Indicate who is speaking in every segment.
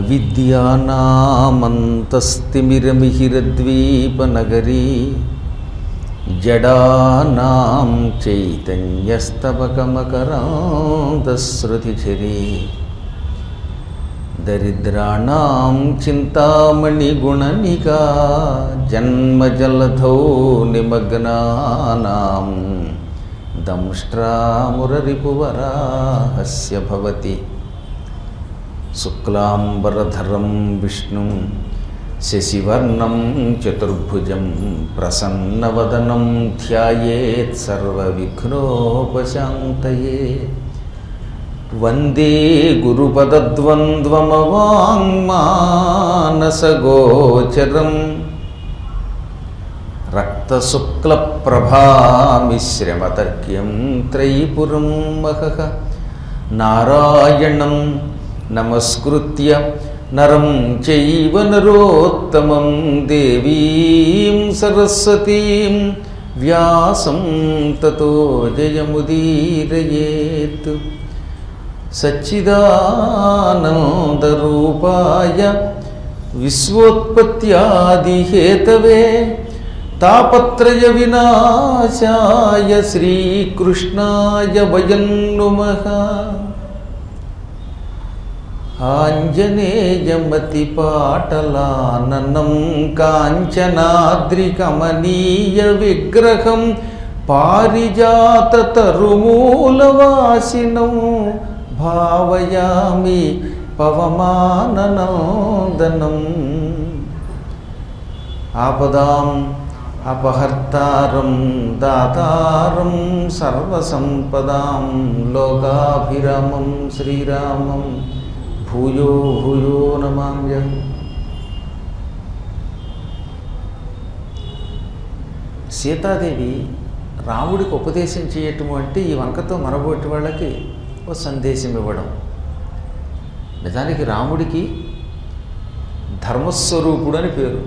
Speaker 1: అవిద్యానామంతస్తిమిరమిహిరద్వీపనగరీ జడానాం చైతన్యస్తవకమకరాంతశ్రుతిఝరీ దరిద్రాణం చింతామణిగుణనికా జన్మజలధౌ నిమగ్నానాం దంష్ట్రామురరిపువరాహస్య భవతి శుక్లాంబరధరం విష్ణుం శశివర్ణం చతుర్భుజం ప్రసన్నవదనం ధ్యాయేత్ సర్వవిఘ్నోపశాంతయే వందే గురుపదద్వంద్వమవాङ्మానసగోచరం రక్తశుక్లప్రభామిశ్రమతర్క్యం త్రైపురం మహః నారాయణం నమస్కృత్య నరం చైవ నరోత్తమం దేవీం సరస్వతీం వ్యాసం తతో జయముదీరయేత్ సచ్చిదానందరూపాయ విశ్వోత్పత్యాదిహేతవే తాపత్రయ వినాశాయ శ్రీకృష్ణాయ వయం నుమః ఆంజనేయమతిపాటలాననం కాంచనాద్రికమనీయ విగ్రహం పారిజాతతరుమూలవాసినం భావయామి పవమాననందనం ఆపదాం అపహర్తారం దాతారం సర్వసంపదాం లోకాభిరామం శ్రీరామం భూయో భూయో నమామ్యం సీతాదేవి రాముడికి ఉపదేశం చేయటం అంటే ఈ వంకతో మనబోటి వాళ్ళకి ఓ సందేశం ఇవ్వడం నిజానికి రాముడికి ధర్మస్వరూపుడు అని పేరు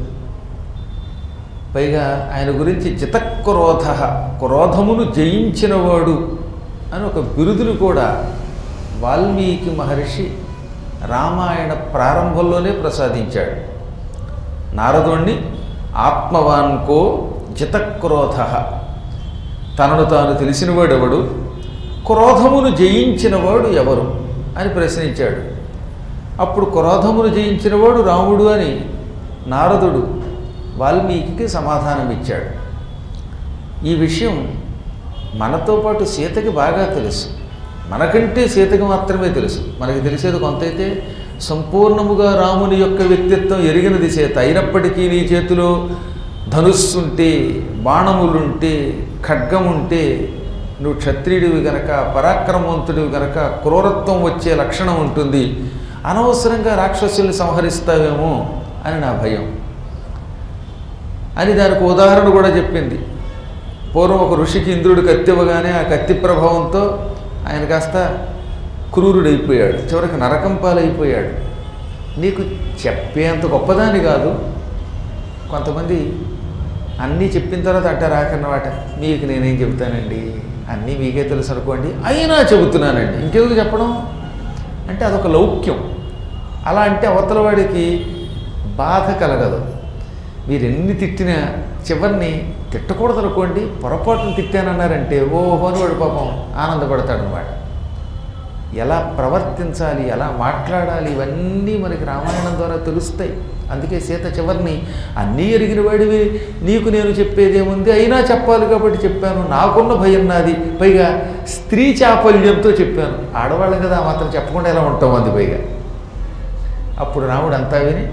Speaker 1: పైగా ఆయన గురించి జితక్రోధ క్రోధమును జయించినవాడు అని ఒక బిరుదును కూడా వాల్మీకి మహర్షి రామాయణ ప్రారంభంలోనే ప్రసాదించాడు నారదుణ్ణి ఆత్మవాన్కో జితక్రోధ తనను తాను తెలిసినవాడెవడు క్రోధమును జయించినవాడు ఎవరు అని ప్రశ్నించాడు అప్పుడు క్రోధమును జయించినవాడు రాముడు అని నారదుడు వాల్మీకి సమాధానం ఇచ్చాడు ఈ విషయం మనతో పాటు సీతకి బాగా తెలుసు మనకంటే సీతకి మాత్రమే తెలుసు మనకి తెలిసేది కొంతైతే సంపూర్ణముగా రాముని యొక్క వ్యక్తిత్వం ఎరిగినది సీత అయినప్పటికీ నీ చేతిలో ధనుస్సుంటే బాణములుంటే ఖడ్గముంటే నువ్వు క్షత్రియుడివి గనక పరాక్రమవంతుడివి గనక క్రూరత్వం వచ్చే లక్షణం ఉంటుంది అనవసరంగా రాక్షసుల్ని సంహరిస్తావేమో అని నా భయం అని దానికి ఉదాహరణ కూడా చెప్పింది పూర్వం ఒక ఋషికి ఇంద్రుడు కత్తి ఇవ్వగానే ఆ కత్తి ప్రభావంతో ఆయన కాస్త క్రూరుడైపోయాడు చివరికి నరకం పాలైపోయాడు నీకు చెప్పేంత గొప్పదాని కాదు కొంతమంది అన్నీ చెప్పిన తర్వాత అంటారు ఆఖరినమాట మీకు నేనేం చెబుతానండి అన్నీ మీకే తెలుసు అనుకోండి అయినా చెబుతున్నానండి ఇంకెందుకు చెప్పడం అంటే అదొక లౌక్యం అలా అంటే అవతల వాడికి బాధ కలగదు మీరు ఎన్ని తిట్టినా చివరిని తిట్టకూడదు అనుకోండి పొరపాటును తిట్టానన్నారంటే ఓహో అని వాడు పాపం ఆనందపడతాడు అనమాట ఎలా ప్రవర్తించాలి ఎలా మాట్లాడాలి ఇవన్నీ మనకి రామాయణం ద్వారా తెలుస్తాయి అందుకే సీత చివరిని అన్నీ ఎరిగిన వాడివి నీకు నేను చెప్పేదేముంది అయినా చెప్పాలి కాబట్టి చెప్పాను నాకున్న భయం నాది పైగా స్త్రీ చాపల్యంతో చెప్పాను ఆడవాళ్ళం కదా ఆ మాత్రం చెప్పకుండా ఎలా ఉంటాం అంది పైగా అప్పుడు రాముడు అంతా విని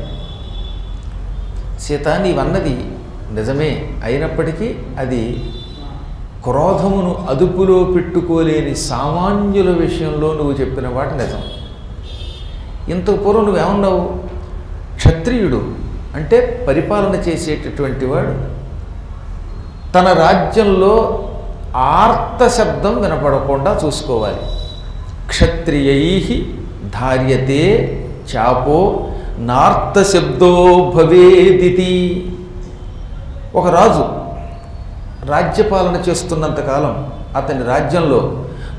Speaker 1: సీత నీవన్నది నిజమే అయినప్పటికీ అది క్రోధమును అదుపులో పెట్టుకోలేని సామాన్యుల విషయంలో నువ్వు చెప్పిన వాటి నిజం ఇంతకు పూర్వం నువ్వేమన్నావు క్షత్రియుడు అంటే పరిపాలన చేసేటటువంటి వాడు తన రాజ్యంలో ఆర్త శబ్దం వినపడకుండా చూసుకోవాలి క్షత్రియై ధార్యతే చాపో నార్త శబ్దో భవేదితి ఒక రాజు రాజ్యపాలన చేస్తున్నంతకాలం అతని రాజ్యంలో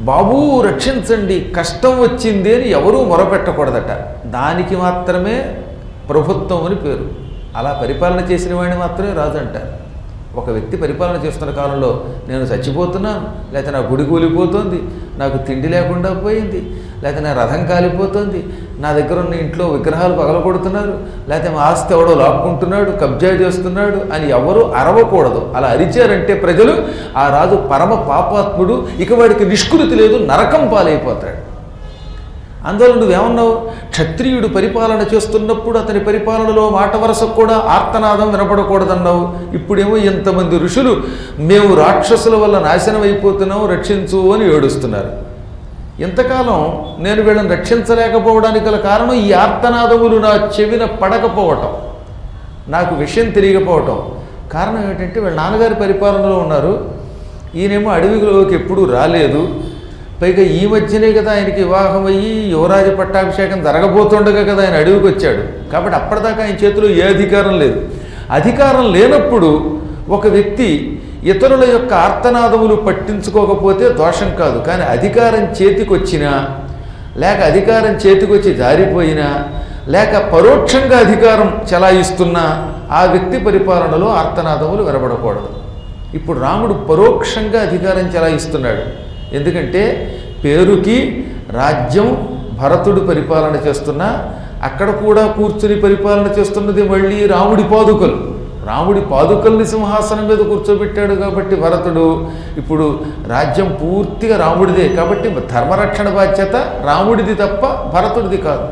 Speaker 1: బాబూ రక్షించండి కష్టం వచ్చింది అని ఎవరూ మొరపెట్టకూడదట దానికి మాత్రమే ప్రభుత్వం అని పేరు అలా పరిపాలన చేసిన వాడిని మాత్రమే రాజు అంటారు ఒక వ్యక్తి పరిపాలన చేస్తున్న కాలంలో నేను చచ్చిపోతున్నాను లేకపోతే నా గుడి కూలిపోతుంది నాకు తిండి లేకుండా పోయింది లేకపోతే నా రథం కాలిపోతుంది నా దగ్గర ఉన్న ఇంట్లో విగ్రహాలు పగలగొడుతున్నారు లేకపోతే మా ఆస్తి ఎవడో లాక్కుంటున్నాడు కబ్జా చేస్తున్నాడు అని ఎవరు అరవకూడదు అలా అరిచారంటే ప్రజలు ఆ రాజు పరమ పాపాత్ముడు ఇక వాడికి నిష్కృతి లేదు నరకం పాలైపోతాడు అందువల్ల నువ్వేమన్నావు క్షత్రియుడు పరిపాలన చేస్తున్నప్పుడు అతని పరిపాలనలో మాట వరసకు కూడా ఆర్తనాదం వినపడకూడదన్నావు ఇప్పుడేమో ఇంతమంది ఋషులు మేము రాక్షసుల వల్ల నాశనం అయిపోతున్నాం రక్షించు అని ఏడుస్తున్నారు ఇంతకాలం నేను వీళ్ళని రక్షించలేకపోవడానికి గల కారణం ఈ ఆర్తనాదములు నా చెవిన పడకపోవటం నాకు విషయం తెలియకపోవటం కారణం ఏంటంటే వీళ్ళ నాన్నగారి పరిపాలనలో ఉన్నారు ఈయనేమో అడవిలోకి ఎప్పుడూ రాలేదు పైగా ఈ మధ్యనే కదా ఆయనకి వివాహం అయ్యి యువరాజ పట్టాభిషేకం జరగబోతుండగా కదా ఆయన అడవికి వచ్చాడు కాబట్టి అప్పటిదాకా ఆయన చేతిలో ఏ అధికారం లేదు అధికారం లేనప్పుడు ఒక వ్యక్తి ఇతరుల యొక్క ఆర్తనాదములు పట్టించుకోకపోతే దోషం కాదు కానీ అధికారం చేతికొచ్చినా లేక అధికారం చేతికొచ్చి జారిపోయినా లేక పరోక్షంగా అధికారం చెలాయిస్తున్నా ఆ వ్యక్తి పరిపాలనలో ఆర్తనాదములు వినబడకూడదు ఇప్పుడు రాముడు పరోక్షంగా అధికారం చెలాయిస్తున్నాడు ఎందుకంటే పేరుకి రాజ్యం భరతుడు పరిపాలన చేస్తున్నా అక్కడ కూడా కూర్చుని పరిపాలన చేస్తున్నది మళ్ళీ రాముడి పాదుకలు రాముడి పాదుకల్ని సింహాసనం మీద కూర్చోబెట్టాడు కాబట్టి భరతుడు ఇప్పుడు రాజ్యం పూర్తిగా రాముడిదే కాబట్టి ధర్మరక్షణ బాధ్యత రాముడిది తప్ప భరతుడిది కాదు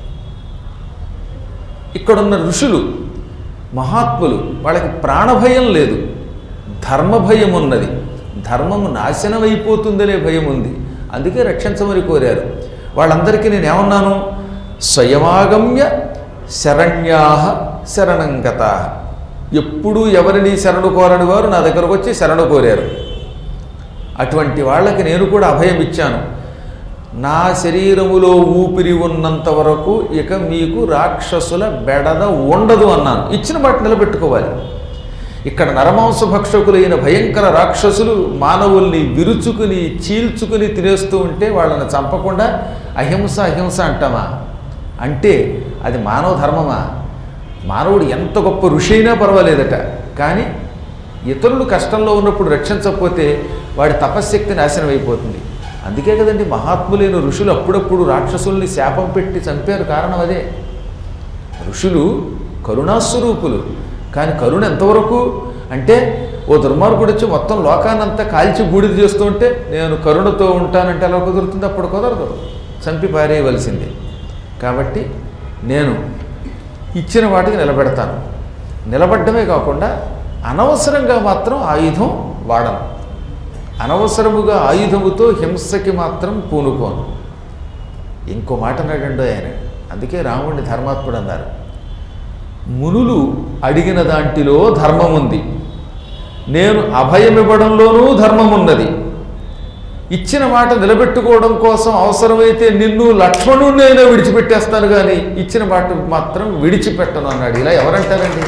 Speaker 1: ఇక్కడున్న ఋషులు మహాత్ములు వాళ్ళకి ప్రాణభయం లేదు ధర్మభయం ఉన్నది ధర్మము నాశనం అయిపోతుందనే భయం ఉంది అందుకే రక్షించమని కోరారు వాళ్ళందరికీ నేను ఏమన్నాను స్వయమాగమ్య శరణ్యాహ శరణంగత ఎప్పుడూ ఎవరిని శరణు కోరని వారు నా దగ్గరకు వచ్చి శరణు కోరారు అటువంటి వాళ్ళకి నేను కూడా అభయం ఇచ్చాను నా శరీరములో ఊపిరి ఉన్నంత వరకు ఇక మీకు రాక్షసుల బెడద ఉండదు అన్నాను ఇచ్చిన మాట నిలబెట్టుకోవాలి ఇక్కడ నరమాంస భక్షకులైన భయంకర రాక్షసులు మానవుల్ని విరుచుకుని చీల్చుకుని తినేస్తూ ఉంటే వాళ్ళని చంపకుండా అహింస అహింస అంటామా అంటే అది మానవ ధర్మమా మానవుడు ఎంత గొప్ప ఋషి అయినా పర్వాలేదట కానీ ఇతరులు కష్టంలో ఉన్నప్పుడు రక్షించకపోతే వాడి తపశ్శక్తి నాశనం అయిపోతుంది అందుకే కదండి మహాత్ములైన ఋషులు అప్పుడప్పుడు రాక్షసుల్ని శాపం పెట్టి చంపారు కారణం అదే ఋషులు కరుణాస్వరూపులు కానీ కరుణ ఎంతవరకు అంటే ఓ దుర్మార్గుడు వచ్చి మొత్తం లోకాన్నంతా కాల్చి బూడిద చేస్తూ ఉంటే నేను కరుణతో ఉంటానంటే ఎలా కుదురుతుంది అప్పుడు కుదరదు చంపి పారేయవలసిందే కాబట్టి నేను ఇచ్చిన వాటికి నిలబెడతాను నిలబడ్డమే కాకుండా అనవసరంగా మాత్రం ఆయుధం వాడను అనవసరముగా ఆయుధముతో హింసకి మాత్రం పూనుకోను ఇంకో మాట అన్నాడండో ఆయన అందుకే రాముడిని ధర్మాత్ముడు అన్నారు మునులు అడిగిన దాంటిలో ధర్మం ఉంది నేను అభయమివ్వడంలోనూ ధర్మం ఉన్నది ఇచ్చిన మాట నిలబెట్టుకోవడం కోసం అవసరమైతే నిన్ను లక్ష్మణుడినైనా విడిచిపెట్టేస్తాను కానీ ఇచ్చిన మాట మాత్రం విడిచిపెట్టను అన్నాడు ఇలా ఎవరంటారండి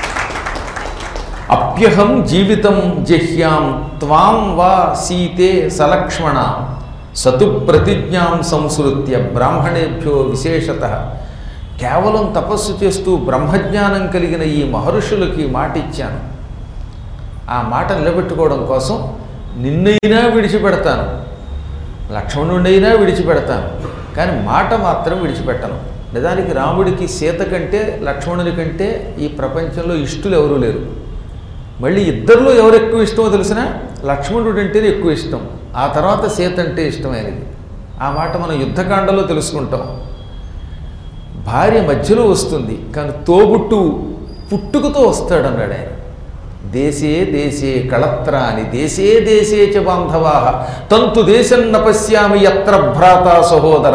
Speaker 1: అప్యహం జీవితం జహ్యాం త్వాం వా సీతే సలక్ష్మణ సతు ప్రతిజ్ఞాం సంస్కృత్య బ్రాహ్మణేభ్యో విశేషత కేవలం తపస్సు చేస్తూ బ్రహ్మజ్ఞానం కలిగిన ఈ మహర్షులకి మాట ఇచ్చాను ఆ మాట నిలబెట్టుకోవడం కోసం నిన్నైనా విడిచిపెడతాను లక్ష్మణుడైనా విడిచిపెడతాను కానీ మాట మాత్రం విడిచిపెట్టను నిజానికి రాముడికి సీత కంటే లక్ష్మణుని కంటే ఈ ప్రపంచంలో ఇష్టులు ఎవరూ లేరు మళ్ళీ ఇద్దరిలో ఎవరు ఎక్కువ ఇష్టమో తెలిసిన లక్ష్మణుడు అంటేనే ఎక్కువ ఇష్టం ఆ తర్వాత సీత అంటే ఇష్టమైనది ఆ మాట మనం యుద్ధకాండలో తెలుసుకుంటాం భార్య మధ్యలో వస్తుంది కానీ తోబుట్టు పుట్టుకతో వస్తాడు అన్నాడు ఆయన దేశే దేశే కళత్రాని దేశే దేశే చ బాంధవా తంతు దేశం నపశ్యామి ఎత్ర భ్రాత సహోదర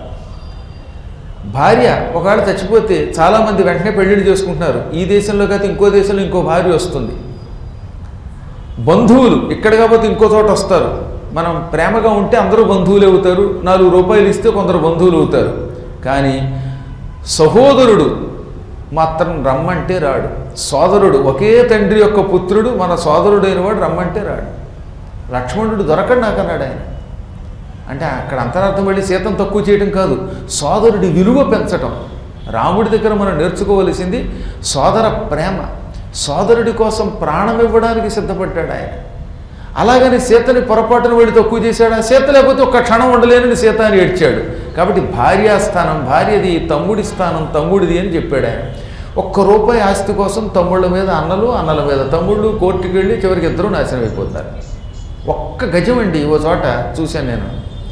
Speaker 1: భార్య ఒకవేళ చచ్చిపోతే చాలామంది వెంటనే పెళ్లిళ్ళు చేసుకుంటున్నారు ఈ దేశంలో కాదు ఇంకో దేశంలో ఇంకో భార్య వస్తుంది బంధువులు ఇక్కడ కాకపోతే ఇంకో చోట వస్తారు మనం ప్రేమగా ఉంటే అందరూ బంధువులు అవుతారు నాలుగు రూపాయలు ఇస్తే కొందరు బంధువులు అవుతారు కానీ సహోదరుడు మాత్రం రమ్మంటే రాడు సోదరుడు ఒకే తండ్రి యొక్క పుత్రుడు మన సోదరుడైన వాడు రమ్మంటే రాడు లక్ష్మణుడు దొరకడు నాకు అన్నాడు ఆయన అంటే అక్కడ అంతరార్థం వెళ్ళి సీతను తక్కువ చేయడం కాదు సోదరుడి విలువ పెంచటం రాముడి దగ్గర మనం నేర్చుకోవలసింది సోదర ప్రేమ సోదరుడి కోసం ప్రాణం ఇవ్వడానికి సిద్ధపడ్డాడు ఆయన అలాగని సీతని పొరపాటున వెళ్ళి తక్కువ చేశాడా సీత లేకపోతే ఒక్క క్షణం ఉండలేనని సీత అని ఏడ్చాడు కాబట్టి భార్యా స్థానం భార్యది తమ్ముడి స్థానం తమ్ముడిది అని చెప్పాడు ఆయన ఒక్క రూపాయి ఆస్తి కోసం తమ్ముళ్ళ మీద అన్నలు అన్నల మీద తమ్ముళ్ళు కోర్టుకి వెళ్ళి చివరికి ఇద్దరూ నాశనం అయిపోతారు ఒక్క గజం అండి ఓ చోట చూశాను నేను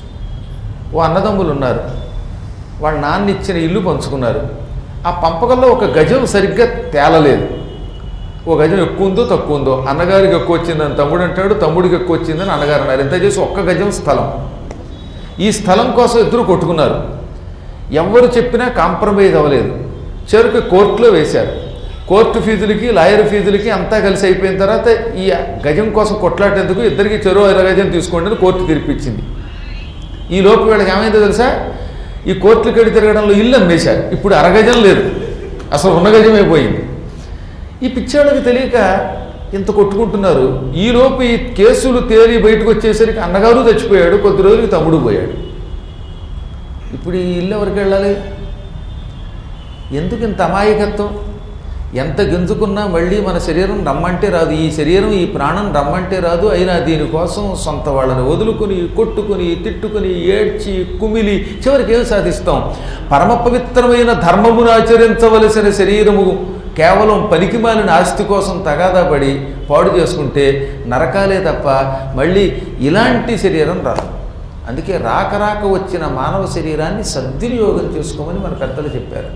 Speaker 1: ఓ అన్నదమ్ములు ఉన్నారు వాళ్ళ నాన్న ఇచ్చిన ఇల్లు పంచుకున్నారు ఆ పంపకంలో ఒక గజం సరిగ్గా తేలలేదు ఓ గజం ఎక్కువ ఉందో తక్కువ ఉందో అన్నగారికి ఎక్కువ వచ్చిందని తమ్ముడు అంటాడు తమ్ముడికి ఎక్కువ వచ్చిందని అన్నగారు అన్నారు ఎంత చేసి ఒక్క గజం స్థలం ఈ స్థలం కోసం ఇద్దరు కొట్టుకున్నారు ఎవరు చెప్పినా కాంప్రమైజ్ అవ్వలేదు చివరికి కోర్టులో వేశారు కోర్టు ఫీజులకి లాయర్ ఫీజులకి అంతా కలిసి అయిపోయిన తర్వాత ఈ గజం కోసం కొట్లాటేందుకు ఇద్దరికి చెరువు ఇరవై గజం తీసుకోండి అని కోర్టు తీర్పిచ్చింది ఈ లోపు వీళ్ళకి ఏమైందో తెలుసా ఈ కోర్టులకు వెళ్ళి తిరగడంలో ఇల్లు అమ్మేశారు ఇప్పుడు అరగజం లేదు అసలు ఉన్న గజమే పోయింది ఈ పిచ్చాళ్ళకి తెలియక ఇంత కొట్టుకుంటున్నారు ఈలోపు ఈ కేసులు తేలి బయటకు వచ్చేసరికి అన్నగారు చచ్చిపోయాడు కొద్ది రోజులకి తమ్ముడు పోయాడు ఇప్పుడు ఈ ఇల్లు ఎవరికి వెళ్ళాలి ఎందుకు ఇంత అమాయకత్వం ఎంత గింజుకున్నా మళ్ళీ మన శరీరం రమ్మంటే రాదు ఈ శరీరం ఈ ప్రాణం రమ్మంటే రాదు అయినా దీనికోసం సొంత వాళ్ళని వదులుకుని కొట్టుకుని తిట్టుకుని ఏడ్చి కుమిలి చివరికి ఏం సాధిస్తాం పరమ పవిత్రమైన ధర్మమును ఆచరించవలసిన శరీరము కేవలం పనికిమాలిన ఆస్తి కోసం తగాదా పడి పాడు చేసుకుంటే నరకాలే తప్ప మళ్ళీ ఇలాంటి శరీరం రాదు అందుకే రాక రాక వచ్చిన మానవ శరీరాన్ని సద్వినియోగం చేసుకోమని మన పెద్దలు చెప్పారు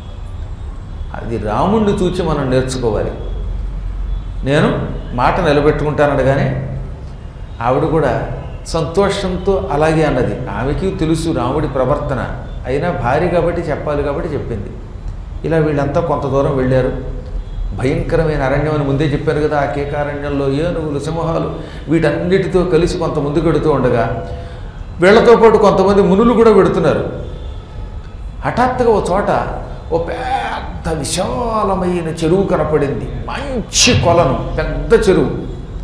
Speaker 1: అది రాముణ్ణి చూచి మనం నేర్చుకోవాలి నేను మాట నిలబెట్టుకుంటానడగానే ఆవిడ కూడా సంతోషంతో అలాగే అన్నది ఆమెకి తెలుసు రాముడి ప్రవర్తన అయినా భార్య కాబట్టి చెప్పాలి కాబట్టి చెప్పింది ఇలా వీళ్ళంతా కొంత దూరం వెళ్ళారు భయంకరమైన అరణ్యం అని ముందే చెప్పారు కదా ఆ కేకారణ్యంలో ఏనుగులు సింహాలు వీటన్నిటితో కలిసి కొంత ముందుకు వెడుతూ ఉండగా వీళ్లతో పాటు కొంతమంది మునులు కూడా పెడుతున్నారు హఠాత్తుగా ఓ చోట ఓ పెద్ద విశాలమైన చెరువు కనపడింది మంచి కొలను పెద్ద చెరువు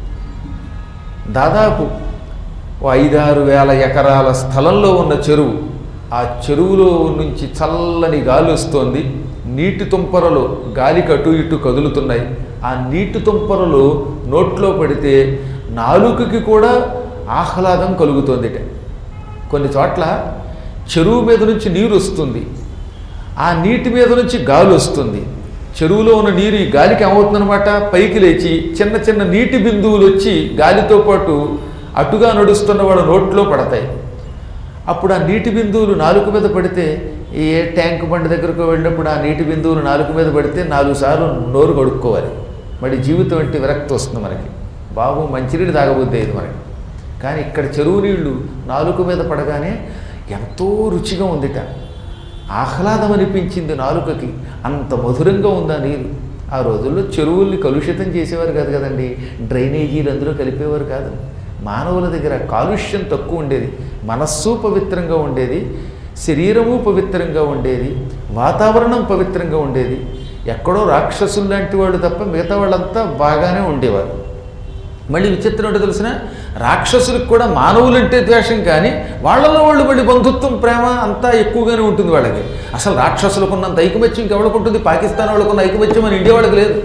Speaker 1: దాదాపు ఓ ఐదారు వేల ఎకరాల స్థలంలో ఉన్న చెరువు ఆ చెరువులో నుంచి చల్లని గాలి వస్తోంది నీటి తుంపరలు గాలికి అటు ఇటు కదులుతున్నాయి ఆ నీటి తుంపరలు నోట్లో పడితే నాలుకకి కూడా ఆహ్లాదం కలుగుతోందిట కొన్ని చోట్ల చెరువు మీద నుంచి నీరు వస్తుంది ఆ నీటి మీద నుంచి గాలి వస్తుంది చెరువులో ఉన్న నీరు ఈ గాలికి ఏమవుతుందనమాట పైకి లేచి చిన్న చిన్న నీటి బిందువులు వచ్చి గాలితో పాటు అటుగా నడుస్తున్న వాళ్ళ నోట్లో పడతాయి అప్పుడు ఆ నీటి బిందువులు నాలుగు మీద పడితే ఏ ట్యాంక్ బండి దగ్గరకు వెళ్ళినప్పుడు ఆ నీటి బిందువులు నాలుగు మీద పడితే నాలుగు సార్లు నోరు కడుక్కోవాలి మరి జీవితం అంటే విరక్తి వస్తుంది మనకి బాబు మంచినీళ్ళు తాగబోద్ది ఇది మనకి కానీ ఇక్కడ చెరువు నీళ్లు నాలుగు మీద పడగానే ఎంతో రుచిగా ఉందిట ఆహ్లాదం అనిపించింది నాలుకకి అంత మధురంగా ఉంది ఆ నీరు ఆ రోజుల్లో చెరువుల్ని కలుషితం చేసేవారు కాదు కదండి డ్రైనేజీలు అందులో కలిపేవారు కాదు మానవుల దగ్గర కాలుష్యం తక్కువ ఉండేది మనస్సు పవిత్రంగా ఉండేది శరీరము పవిత్రంగా ఉండేది వాతావరణం పవిత్రంగా ఉండేది ఎక్కడో రాక్షసులు లాంటి వాళ్ళు తప్ప మిగతా వాళ్ళంతా బాగానే ఉండేవారు మళ్ళీ విచిత్రం ఏంటో తెలిసిన రాక్షసులకు కూడా మానవులంటే ద్వేషం కానీ వాళ్ళలో వాళ్ళు మళ్ళీ బంధుత్వం ప్రేమ అంతా ఎక్కువగానే ఉంటుంది వాళ్ళకి అసలు రాక్షసులకు ఉన్నంత ఐకమత్యం ఇంకెవరికి ఉంటుంది పాకిస్తాన్ వాళ్ళకున్న ఐకమత్యం మన ఇండియా వాళ్ళకి లేదు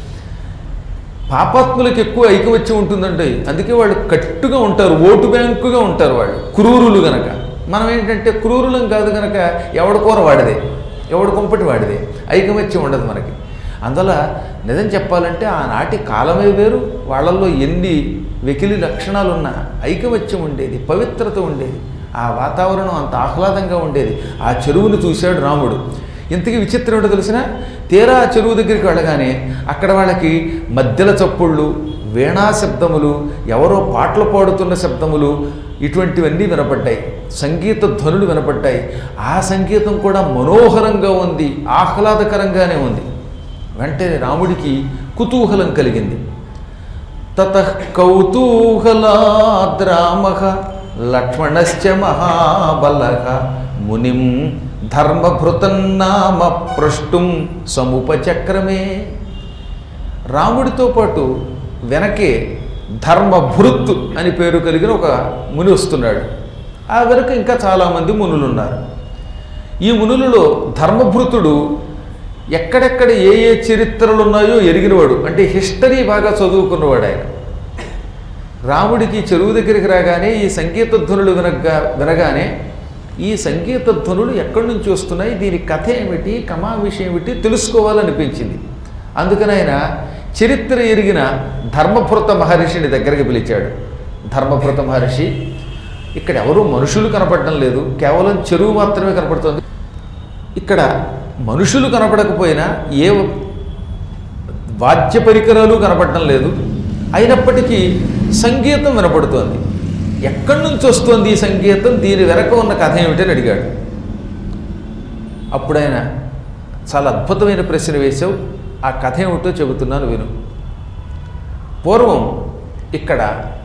Speaker 1: పాపాత్ములకు ఎక్కువ ఐకమత్యం ఉంటుందండి అందుకే వాళ్ళు కట్టుగా ఉంటారు ఓటు బ్యాంకుగా ఉంటారు వాళ్ళు క్రూరులు గనక మనం ఏంటంటే క్రూరులం కాదు గనక ఎవడ కూర వాడిదే ఎవడు కుంపటి వాడిదే ఐకమత్యం ఉండదు మనకి అందువల్ల నిజం చెప్పాలంటే ఆనాటి కాలమే వేరు వాళ్ళల్లో ఎన్ని వెకిలి లక్షణాలు ఉన్నా ఐకమత్యం ఉండేది పవిత్రత ఉండేది ఆ వాతావరణం అంత ఆహ్లాదంగా ఉండేది ఆ చెరువును చూశాడు రాముడు ఇంతకీ విచిత్రం ఏంటో తెలిసిన తీరా ఆ చెరువు దగ్గరికి వెళ్ళగానే అక్కడ వాళ్ళకి మధ్యల చప్పుళ్ళు వీణా శబ్దములు ఎవరో పాటలు పాడుతున్న శబ్దములు ఇటువంటివన్నీ వినపడ్డాయి సంగీత ధ్వనులు వినపడ్డాయి ఆ సంగీతం కూడా మనోహరంగా ఉంది ఆహ్లాదకరంగానే ఉంది వెంటనే రాముడికి కుతూహలం కలిగింది తత కౌతూహలాద్రామ లక్ష్మణశ్చ మహాబల మునిం ధర్మభృతన్నామ ప్రష్టుం సముపచక్రమే రాముడితో పాటు వెనకే ధర్మభృత్ అని పేరు కలిగిన ఒక ముని వస్తున్నాడు ఆ వెనుక ఇంకా చాలామంది మునులు ఉన్నారు ఈ మునులలో ధర్మభృతుడు ఎక్కడెక్కడ ఏ ఏ చరిత్రలు ఉన్నాయో ఎరిగినవాడు అంటే హిస్టరీ బాగా చదువుకున్నవాడు ఆయన రాముడికి చెరువు దగ్గరికి రాగానే ఈ సంగీత ధ్వనులు వినగా వినగానే ఈ సంగీత ధ్వనులు ఎక్కడి నుంచి వస్తున్నాయి దీని కథ ఏమిటి కమా విషయం ఏమిటి తెలుసుకోవాలనిపించింది అందుకని ఆయన చరిత్ర ఎరిగిన ధర్మభృత మహర్షిని దగ్గరికి పిలిచాడు ధర్మభృత మహర్షి ఇక్కడ ఎవరు మనుషులు కనపడడం లేదు కేవలం చెరువు మాత్రమే కనపడుతుంది ఇక్కడ మనుషులు కనపడకపోయినా ఏ వాద్య పరికరాలు కనపడటం లేదు అయినప్పటికీ సంగీతం వినపడుతోంది ఎక్కడి నుంచి వస్తుంది ఈ సంగీతం దీని వెనక ఉన్న కథ ఏమిటని అడిగాడు అప్పుడు ఆయన చాలా అద్భుతమైన ప్రశ్న వేశావు ఆ కథ ఏమిటో చెబుతున్నాను విను పూర్వం ఇక్కడ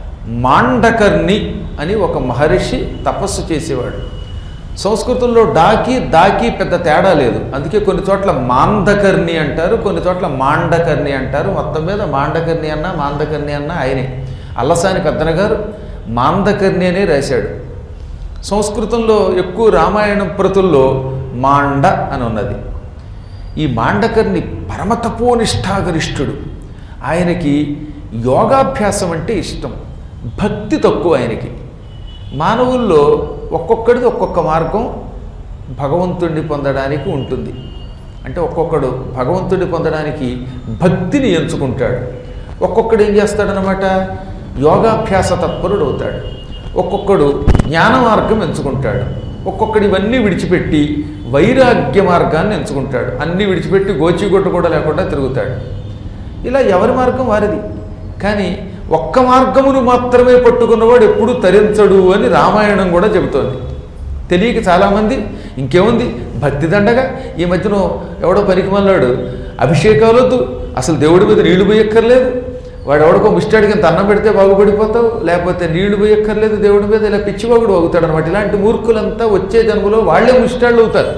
Speaker 1: మాండకర్ణి అని ఒక మహర్షి తపస్సు చేసేవాడు సంస్కృతంలో డాకి దాకి పెద్ద తేడా లేదు అందుకే కొన్ని చోట్ల మాందకర్ణి అంటారు కొన్ని చోట్ల మాండకర్ణి అంటారు మొత్తం మీద మాండకర్ణి అన్న మాందకర్ణి అన్న ఆయనే అల్లసాని పెద్దన గారు మాందకర్ణి అనే రాశాడు సంస్కృతంలో ఎక్కువ రామాయణం ప్రతుల్లో మాండ అని ఉన్నది ఈ మాండకర్ణి పరమతపోనిష్టాగరిష్ఠుడు ఆయనకి యోగాభ్యాసం అంటే ఇష్టం భక్తి తక్కువ ఆయనకి మానవుల్లో ఒక్కొక్కడిది ఒక్కొక్క మార్గం భగవంతుడిని పొందడానికి ఉంటుంది అంటే ఒక్కొక్కడు భగవంతుడిని పొందడానికి భక్తిని ఎంచుకుంటాడు ఒక్కొక్కడు ఏం చేస్తాడనమాట యోగాభ్యాస తత్పరుడు అవుతాడు ఒక్కొక్కడు జ్ఞాన మార్గం ఎంచుకుంటాడు ఒక్కొక్కడు ఇవన్నీ విడిచిపెట్టి వైరాగ్య మార్గాన్ని ఎంచుకుంటాడు అన్నీ విడిచిపెట్టి గోచిగొట్టు కూడా లేకుండా తిరుగుతాడు ఇలా ఎవరి మార్గం వారిది కానీ ఒక్క మార్గమును మాత్రమే పట్టుకున్నవాడు ఎప్పుడు తరించడు అని రామాయణం కూడా చెబుతోంది తెలియక చాలామంది ఇంకేముంది భక్తి దండగా ఈ మధ్యన ఎవడో పనికి మళ్ళాడు అభిషేకాలొద్దు అసలు దేవుడి మీద నీళ్లు పోయక్కర్లేదు వాడు ఎవడికో ముష్టాడికి ఇంత అన్నం పెడితే బాగుపడిపోతావు లేకపోతే నీళ్లు పోయక్కర్లేదు దేవుడి మీద ఇలా పిచ్చివాగుడు అవుతాడు అనమాట ఇలాంటి మూర్ఖులంతా వచ్చే జన్మలో వాళ్ళే ముష్టాళ్ళు అవుతారు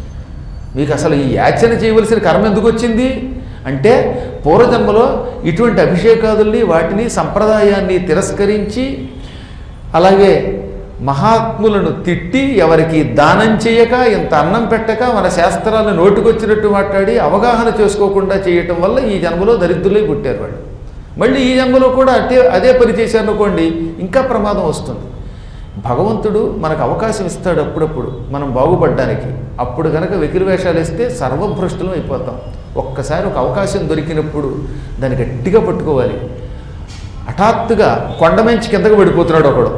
Speaker 1: మీకు అసలు ఈ యాచన చేయవలసిన కర్మ ఎందుకు వచ్చింది అంటే పూర్వజన్మలో ఇటువంటి అభిషేకాదుల్ని వాటిని సంప్రదాయాన్ని తిరస్కరించి అలాగే మహాత్ములను తిట్టి ఎవరికి దానం చేయక ఇంత అన్నం పెట్టక మన శాస్త్రాలను నోటుకొచ్చినట్టు మాట్లాడి అవగాహన చేసుకోకుండా చేయటం వల్ల ఈ జన్మలో దరిద్రులై పుట్టారు వాళ్ళు మళ్ళీ ఈ జన్మలో కూడా అదే అదే పని చేశారనుకోండి ఇంకా ప్రమాదం వస్తుంది భగవంతుడు మనకు అవకాశం ఇస్తాడు అప్పుడప్పుడు మనం బాగుపడడానికి అప్పుడు కనుక వెకిలి వేషాలు ఇస్తే సర్వభ్రష్టులం అయిపోతాం ఒక్కసారి ఒక అవకాశం దొరికినప్పుడు దాన్ని గట్టిగా పట్టుకోవాలి హఠాత్తుగా కొండమెంచి కిందకు పడిపోతున్నాడు ఒకడు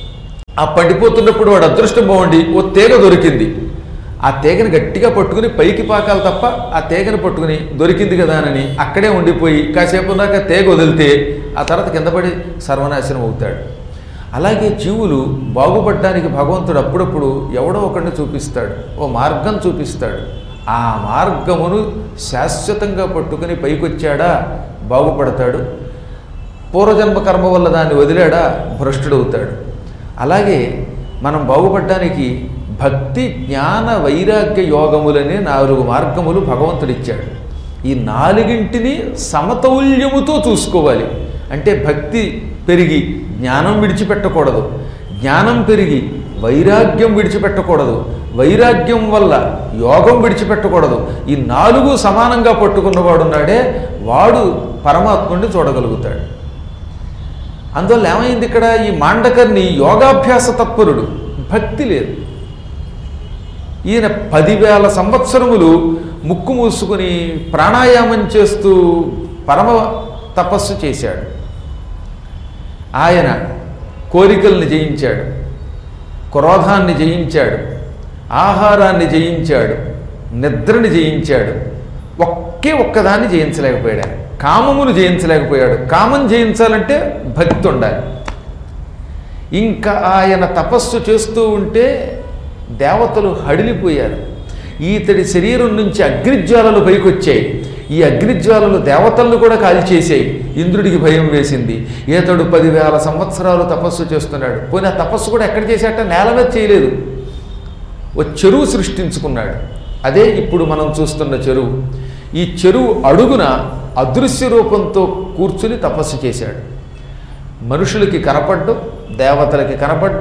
Speaker 1: ఆ పడిపోతున్నప్పుడు వాడు అదృష్టం బాగుండి ఓ తీగ దొరికింది ఆ తీగని గట్టిగా పట్టుకుని పైకి పాకాలి తప్ప ఆ తీగని పట్టుకుని దొరికింది కదా అని అక్కడే ఉండిపోయి కాసేపు ఉన్నాక తీగ వదిలితే ఆ తర్వాత కింద పడి సర్వనాశనం అవుతాడు అలాగే జీవులు బాగుపడడానికి భగవంతుడు అప్పుడప్పుడు ఎవడో ఒకరిని చూపిస్తాడు ఓ మార్గం చూపిస్తాడు ఆ మార్గమును శాశ్వతంగా పట్టుకుని పైకొచ్చాడా బాగుపడతాడు పూర్వజన్మ కర్మ వల్ల దాన్ని వదిలాడా భ్రష్టుడవుతాడు అలాగే మనం బాగుపడడానికి భక్తి జ్ఞాన వైరాగ్య యోగములనే నాలుగు మార్గములు భగవంతుడిచ్చాడు ఈ నాలుగింటిని సమతౌల్యముతో చూసుకోవాలి అంటే భక్తి పెరిగి జ్ఞానం విడిచిపెట్టకూడదు జ్ఞానం పెరిగి వైరాగ్యం విడిచిపెట్టకూడదు వైరాగ్యం వల్ల యోగం విడిచిపెట్టకూడదు ఈ నాలుగు సమానంగా పట్టుకున్నవాడు ఉన్నాడే వాడు పరమాత్ముడిని చూడగలుగుతాడు అందువల్ల ఏమైంది ఇక్కడ ఈ మాండకర్ని యోగాభ్యాస తత్పరుడు భక్తి లేదు ఈయన పదివేల సంవత్సరములు ముక్కు మూసుకుని ప్రాణాయామం చేస్తూ పరమ తపస్సు చేశాడు ఆయన కోరికల్ని జయించాడు క్రోధాన్ని జయించాడు ఆహారాన్ని జయించాడు నిద్రని జయించాడు ఒకే ఒక్కదాన్ని జయించలేకపోయాడు ఆయన కామమును జయించలేకపోయాడు కామం జయించాలంటే భక్తి ఉండాలి ఇంకా ఆయన తపస్సు చేస్తూ ఉంటే దేవతలు హడిలిపోయారు ఈతడి శరీరం నుంచి అగ్నిజ్వాలలు పైకొచ్చాయి ఈ అగ్నిజ్వాలలు దేవతలను కూడా కాల్చేసాయి ఇంద్రుడికి భయం వేసింది ఈతడు పదివేల సంవత్సరాలు తపస్సు చేస్తున్నాడు పోనీ ఆ తపస్సు కూడా ఎక్కడ చేశాట నేల మీద చేయలేదు ఓ చెరువు సృష్టించుకున్నాడు అదే ఇప్పుడు మనం చూస్తున్న చెరువు ఈ చెరువు అడుగున అదృశ్య రూపంతో కూర్చుని తపస్సు చేశాడు మనుషులకి కనపడ్డు దేవతలకి కనపడ్డు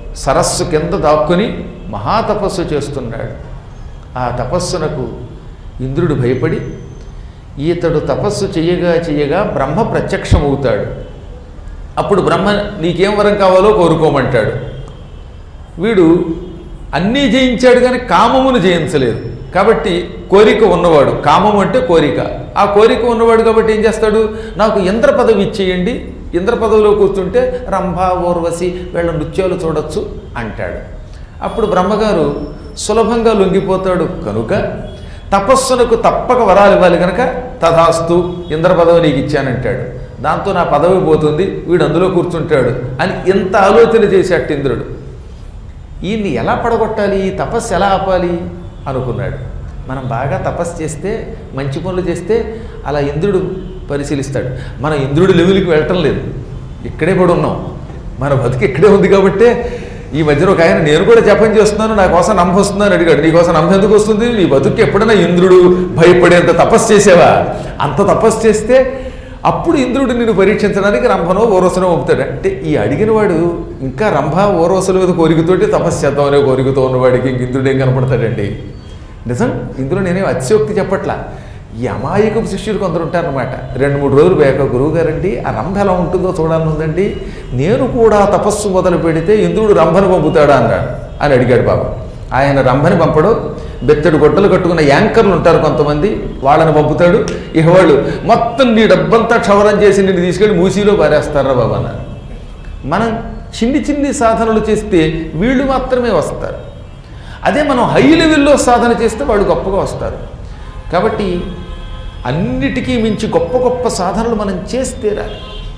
Speaker 1: సరస్సు కింద దాక్కుని మహాతపస్సు చేస్తున్నాడు ఆ తపస్సునకు ఇంద్రుడు భయపడి ఈతడు తపస్సు చెయ్యగా చెయ్యగా బ్రహ్మ ప్రత్యక్షమవుతాడు అప్పుడు బ్రహ్మ నీకేం వరం కావాలో కోరుకోమంటాడు వీడు అన్నీ జయించాడు కానీ కామమును జయించలేదు కాబట్టి కోరిక ఉన్నవాడు కామం అంటే కోరిక ఆ కోరిక ఉన్నవాడు కాబట్టి ఏం చేస్తాడు నాకు ఇంద్ర పదవి ఇచ్చేయండి ఇంద్ర పదవిలో కూర్చుంటే రంభ ఓర్వశి వీళ్ళ నృత్యాలు చూడొచ్చు అంటాడు అప్పుడు బ్రహ్మగారు సులభంగా లొంగిపోతాడు కనుక తపస్సునకు తప్పక వరాలు ఇవ్వాలి కనుక తథాస్తు ఇంద్ర పదవి నీకు ఇచ్చానంటాడు దాంతో నా పదవి పోతుంది వీడు అందులో కూర్చుంటాడు అని ఎంత ఆలోచన చేశాడు ఇంద్రుడు ఈయన్ని ఎలా పడగొట్టాలి ఈ తపస్సు ఎలా ఆపాలి అనుకున్నాడు మనం బాగా తపస్సు చేస్తే మంచి పనులు చేస్తే అలా ఇంద్రుడు పరిశీలిస్తాడు మనం ఇంద్రుడి లెవెల్కి వెళ్ళటం లేదు ఇక్కడే కూడా ఉన్నాం మన బతుకు ఇక్కడే ఉంది కాబట్టే ఈ మధ్యన ఒక ఆయన నేను కూడా జపం చేస్తున్నాను నా కోసం నంబ వస్తుందని అడిగాడు నీ కోసం నంబ ఎందుకు వస్తుంది నీ బతుకు ఎప్పుడైనా ఇంద్రుడు భయపడేంత తపస్సు చేసేవా అంత తపస్సు చేస్తే అప్పుడు ఇంద్రుడు నిన్ను పరీక్షించడానికి రంభనో ఓరోసనో పంపుతాడు అంటే ఈ అడిగిన వాడు ఇంకా రంభ ఓరోసల మీద కోరికతోటి తపస్సు చేద్దామనే కోరికతో ఉన్నవాడికి ఇంక ఇంద్రుడు ఏం కనపడతాడండి నిజం ఇందులో నేనేం అతిశయోక్తి చెప్పట్లా ఈ అమాయకపు శిష్యులు కొందరు ఉంటారనమాట రెండు మూడు రోజులు పోయాక గురువు గారండి ఆ రంభ ఎలా ఉంటుందో చూడాలని ఉందండి నేను కూడా తపస్సు మొదలు పెడితే ఇంద్రుడు రంభను పంపుతాడా అన్నాడు అని అడిగాడు బాబు ఆయన రంభని పంపడు బెత్తడు గొడ్డలు కట్టుకున్న యాంకర్లు ఉంటారు కొంతమంది వాళ్ళని పంపుతాడు ఇక వాళ్ళు మొత్తం నీ డబ్బంతా క్షవరం చేసి నిన్ను తీసుకెళ్ళి మూసీలో పారేస్తారా బాబు అన్నారు మనం చిన్ని చిన్ని సాధనలు చేస్తే వీళ్ళు మాత్రమే వస్తారు అదే మనం హై లెవెల్లో సాధన చేస్తే వాళ్ళు గొప్పగా వస్తారు కాబట్టి అన్నిటికీ మించి గొప్ప గొప్ప సాధనలు మనం చేస్తే రాలి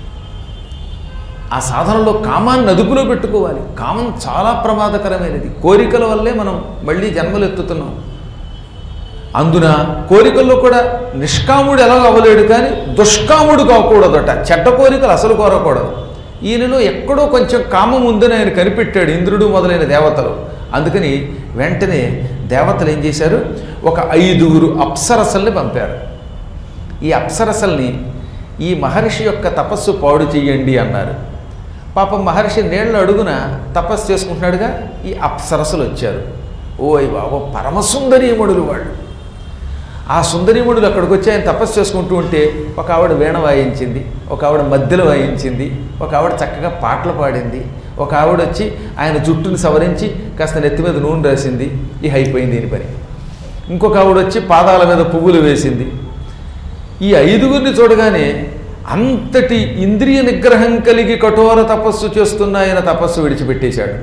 Speaker 1: ఆ సాధనలో కామాన్ని అదుపులో పెట్టుకోవాలి కామం చాలా ప్రమాదకరమైనది కోరికల వల్లే మనం మళ్ళీ జన్మలు ఎత్తుతున్నాం అందున కోరికల్లో కూడా నిష్కాముడు ఎలా అవ్వలేడు కానీ దుష్కాముడు కాకూడదట చెడ్డ కోరికలు అసలు కోరకూడదు ఈయనలో ఎక్కడో కొంచెం కామం ఉందని ఆయన కనిపెట్టాడు ఇంద్రుడు మొదలైన దేవతలు అందుకని వెంటనే దేవతలు ఏం చేశారు ఒక ఐదుగురు అప్సరసల్ని పంపారు ఈ అప్సరసల్ని ఈ మహర్షి యొక్క తపస్సు పాడు చెయ్యండి అన్నారు పాపం మహర్షి నీళ్ళ అడుగున తపస్సు చేసుకుంటున్నాడుగా ఈ అప్సరసలు వచ్చారు ఓయ్ బాబు పరమసుందరీముడులు వాళ్ళు ఆ సుందరీముడులు అక్కడికి వచ్చి ఆయన తపస్సు చేసుకుంటూ ఉంటే ఒక ఆవిడ వీణ వాయించింది ఒక ఆవిడ మధ్యలో వాయించింది ఒక ఆవిడ చక్కగా పాటలు పాడింది ఒక ఆవిడ వచ్చి ఆయన జుట్టుని సవరించి కాస్త నెత్తి మీద నూనె రాసింది ఇక అయిపోయింది దీని పని ఇంకొక ఆవిడ వచ్చి పాదాల మీద పువ్వులు వేసింది ఈ ఐదుగురిని చూడగానే అంతటి ఇంద్రియ నిగ్రహం కలిగి కఠోర తపస్సు చేస్తున్న ఆయన తపస్సు విడిచిపెట్టేశాడు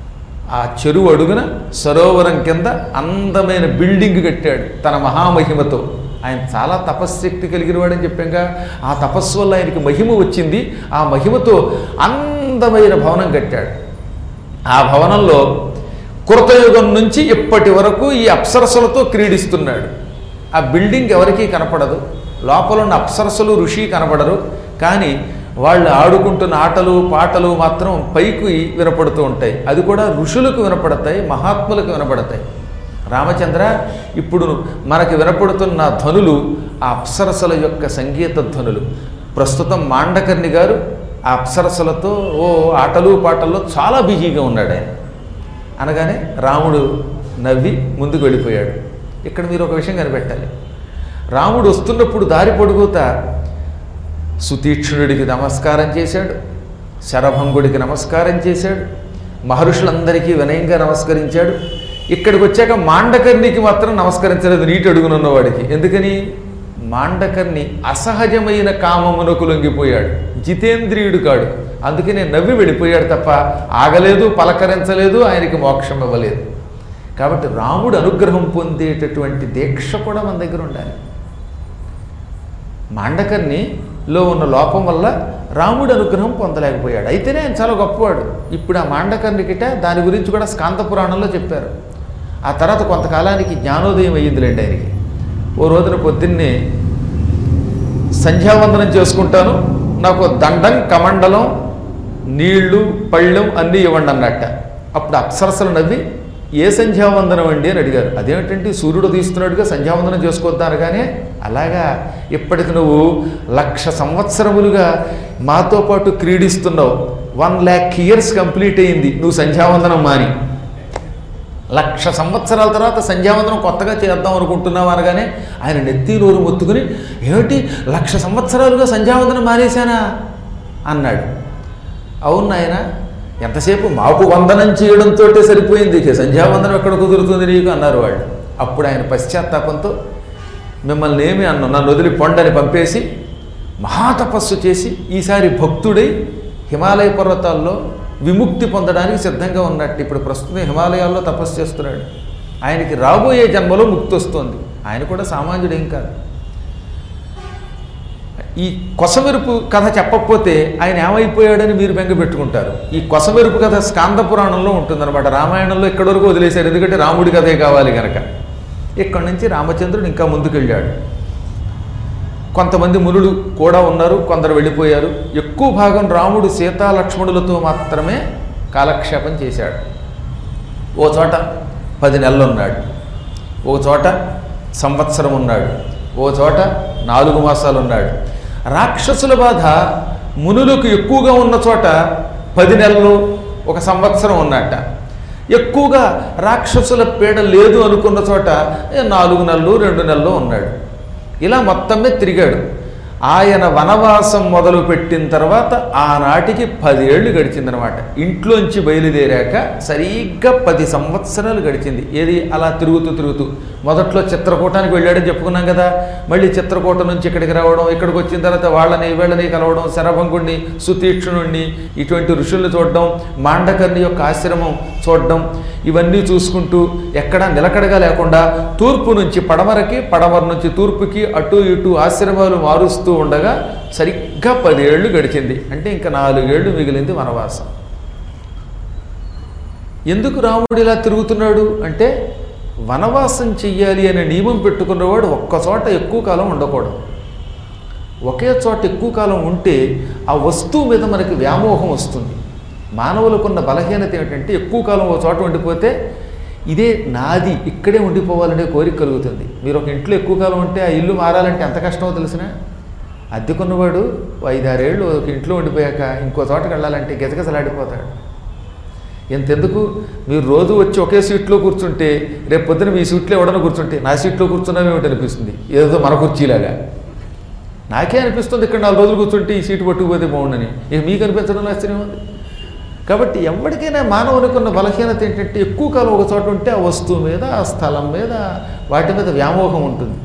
Speaker 1: ఆ చెరువు అడుగున సరోవరం కింద అందమైన బిల్డింగ్ కట్టాడు తన మహామహిమతో ఆయన చాలా తపశ్శక్తి కలిగిన వాడని చెప్పాక ఆ తపస్సు వల్ల ఆయనకి మహిమ వచ్చింది ఆ మహిమతో అందమైన భవనం కట్టాడు ఆ భవనంలో కృతయుగం నుంచి ఇప్పటి వరకు ఈ అప్సరసలతో క్రీడిస్తున్నాడు ఆ బిల్డింగ్ ఎవరికీ కనపడదు లోపల ఉన్న అప్సరసలు ఋషి కనపడరు కానీ వాళ్ళు ఆడుకుంటున్న ఆటలు పాటలు మాత్రం పైకి వినపడుతూ ఉంటాయి అది కూడా ఋషులకు వినపడతాయి మహాత్ములకు వినపడతాయి రామచంద్ర ఇప్పుడు మనకి వినపడుతున్న ధ్వనులు ఆ అప్సరసల యొక్క సంగీత ధ్వనులు ప్రస్తుతం మాండకర్ణి గారు ఆ అప్సరసలతో ఓ ఆటలు పాటల్లో చాలా బిజీగా ఉన్నాడు ఆయన అనగానే రాముడు నవ్వి ముందుకు వెళ్ళిపోయాడు ఇక్కడ మీరు ఒక విషయం కనిపెట్టాలి రాముడు వస్తున్నప్పుడు దారి పొడుగుతా సుతీక్ష్ణుడికి నమస్కారం చేశాడు శరభంగుడికి నమస్కారం చేశాడు మహర్షులందరికీ వినయంగా నమస్కరించాడు ఇక్కడికి వచ్చాక మాండకర్ణికి మాత్రం నమస్కరించలేదు నీటి అడుగునున్నవాడికి ఎందుకని మాండకర్ణి అసహజమైన కామమునకు లొంగిపోయాడు జితేంద్రియుడు కాడు అందుకనే నవ్వి వెళ్ళిపోయాడు తప్ప ఆగలేదు పలకరించలేదు ఆయనకి మోక్షం ఇవ్వలేదు కాబట్టి రాముడు అనుగ్రహం పొందేటటువంటి దీక్ష కూడా మన దగ్గర ఉండాలి మాండకర్ణిలో ఉన్న లోపం వల్ల రాముడు అనుగ్రహం పొందలేకపోయాడు అయితేనే ఆయన చాలా గొప్పవాడు ఇప్పుడు ఆ మాండకర్ణికిట దాని గురించి కూడా స్కాంత పురాణంలో చెప్పారు ఆ తర్వాత కొంతకాలానికి జ్ఞానోదయం అయ్యిందిలేండి ఆయనకి ఓ రోజున పొద్దున్నే సంధ్యావందనం చేసుకుంటాను నాకు దండం కమండలం నీళ్లు పళ్ళెం అన్నీ ఇవ్వండి అన్నట్ట అప్పుడు అప్సరసలు నవ్వి ఏ సంధ్యావందనం అండి అని అడిగారు అదేమిటంటే సూర్యుడు తీస్తున్నాడుగా సంధ్యావందనం చేసుకోవద్దాను కానీ అలాగా ఇప్పటికి నువ్వు లక్ష సంవత్సరములుగా మాతో పాటు క్రీడిస్తున్నావు వన్ ల్యాక్ ఇయర్స్ కంప్లీట్ అయింది నువ్వు సంధ్యావందనం మాని లక్ష సంవత్సరాల తర్వాత సంధ్యావందనం కొత్తగా చేద్దాం అనుకుంటున్నావు అనగానే ఆయన నెత్తి నోరు మొత్తుకుని ఏమిటి లక్ష సంవత్సరాలుగా సంధ్యావందనం మానేశానా అన్నాడు అవును నాయన ఎంతసేపు మాకు వందనం చేయడంతో సరిపోయింది ఇక సంధ్యావందనం ఎక్కడ కుదురుతుంది నీకు అన్నారు వాళ్ళు అప్పుడు ఆయన పశ్చాత్తాపంతో మిమ్మల్ని ఏమి అన్నాం నన్ను వదిలి పొండని పంపేసి మహాతపస్సు చేసి ఈసారి భక్తుడై హిమాలయ పర్వతాల్లో విముక్తి పొందడానికి సిద్ధంగా ఉన్నట్టు ఇప్పుడు ప్రస్తుతం హిమాలయాల్లో తపస్సు చేస్తున్నాడు ఆయనకి రాబోయే జన్మలో ముక్తి వస్తుంది ఆయన కూడా సామాన్యుడేం కాదు ఈ కొసమెరుపు కథ చెప్పకపోతే ఆయన ఏమైపోయాడని మీరు బెంగ పెట్టుకుంటారు ఈ కొసమెరుపు కథ స్కాంద పురాణంలో ఉంటుందన్నమాట రామాయణంలో ఇక్కడి వరకు వదిలేశారు ఎందుకంటే రాముడి కథే కావాలి కనుక ఇక్కడి నుంచి రామచంద్రుడు ఇంకా ముందుకెళ్ళాడు కొంతమంది మునులు కూడా ఉన్నారు కొందరు వెళ్ళిపోయారు ఎక్కువ భాగం రాముడు సీతా లక్ష్మణులతో మాత్రమే కాలక్షేపం చేశాడు ఓ చోట పది నెలలు ఉన్నాడు ఓ చోట సంవత్సరం ఉన్నాడు ఓ చోట నాలుగు మాసాలు ఉన్నాడు రాక్షసుల బాధ మునులకు ఎక్కువగా ఉన్న చోట పది నెలలు ఒక సంవత్సరం ఉన్నట్ట ఎక్కువగా రాక్షసుల పీడ లేదు అనుకున్న చోట ఏ నాలుగు నెలలు రెండు నెలలు ఉన్నాడు ఇలా మొత్తమే తిరిగాడు ఆయన వనవాసం మొదలు పెట్టిన తర్వాత ఆనాటికి పదేళ్లు గడిచిందనమాట ఇంట్లోంచి బయలుదేరాక సరిగ్గా పది సంవత్సరాలు గడిచింది ఏది అలా తిరుగుతూ తిరుగుతూ మొదట్లో చిత్రకూటానికి వెళ్ళాడని చెప్పుకున్నాం కదా మళ్ళీ చిత్రకూట నుంచి ఇక్కడికి రావడం ఇక్కడికి వచ్చిన తర్వాత వాళ్ళని వీళ్ళని కలవడం శరభంగుణ్ణి సుతీక్షణుణ్ణి ఇటువంటి ఋషుల్ని చూడడం మాండకర్ణి యొక్క ఆశ్రమం చూడడం ఇవన్నీ చూసుకుంటూ ఎక్కడా నిలకడగా లేకుండా తూర్పు నుంచి పడమరకి పడమర నుంచి తూర్పుకి అటు ఇటు ఆశ్రమాలు మారుస్తూ ఉండగా సరిగ్గా పదేళ్ళు గడిచింది అంటే ఇంకా నాలుగేళ్లు మిగిలింది వనవాసం ఎందుకు రాముడు ఇలా తిరుగుతున్నాడు అంటే వనవాసం చెయ్యాలి అనే నియమం పెట్టుకున్నవాడు ఒక్క చోట ఎక్కువ కాలం ఉండకూడదు ఒకే చోట ఎక్కువ కాలం ఉంటే ఆ వస్తువు మీద మనకి వ్యామోహం వస్తుంది మానవులకున్న బలహీనత ఏమిటంటే ఎక్కువ కాలం ఒక చోట ఉండిపోతే ఇదే నాది ఇక్కడే ఉండిపోవాలనే కోరిక కలుగుతుంది మీరు ఒక ఇంట్లో ఎక్కువ కాలం ఉంటే ఆ ఇల్లు మారాలంటే ఎంత కష్టమో తెలిసిన అద్దెకున్నవాడు ఐదారేళ్ళు ఒక ఇంట్లో ఉండిపోయాక ఇంకో చోటకి వెళ్ళాలంటే గజగజలాడిపోతాడు ఎంతెందుకు మీరు రోజు వచ్చి ఒకే సీట్లో కూర్చుంటే రేపు పొద్దున మీ సీట్లో ఎవడన్నా కూర్చుంటే నా సీట్లో కూర్చున్నామేమిటి అనిపిస్తుంది ఏదో మన కుర్చీలాగా నాకే అనిపిస్తుంది ఇక్కడ నాలుగు రోజులు కూర్చుంటే ఈ సీటు పట్టుకుపోతే బాగుండని ఇక మీకు అనిపించడం ఆశ్చర్యం ఉంది కాబట్టి ఎవరికైనా మానవునికి ఉన్న బలహీనత ఏంటంటే ఎక్కువ కాలం ఒక చోట ఉంటే ఆ వస్తువు మీద ఆ స్థలం మీద వాటి మీద వ్యామోహం ఉంటుంది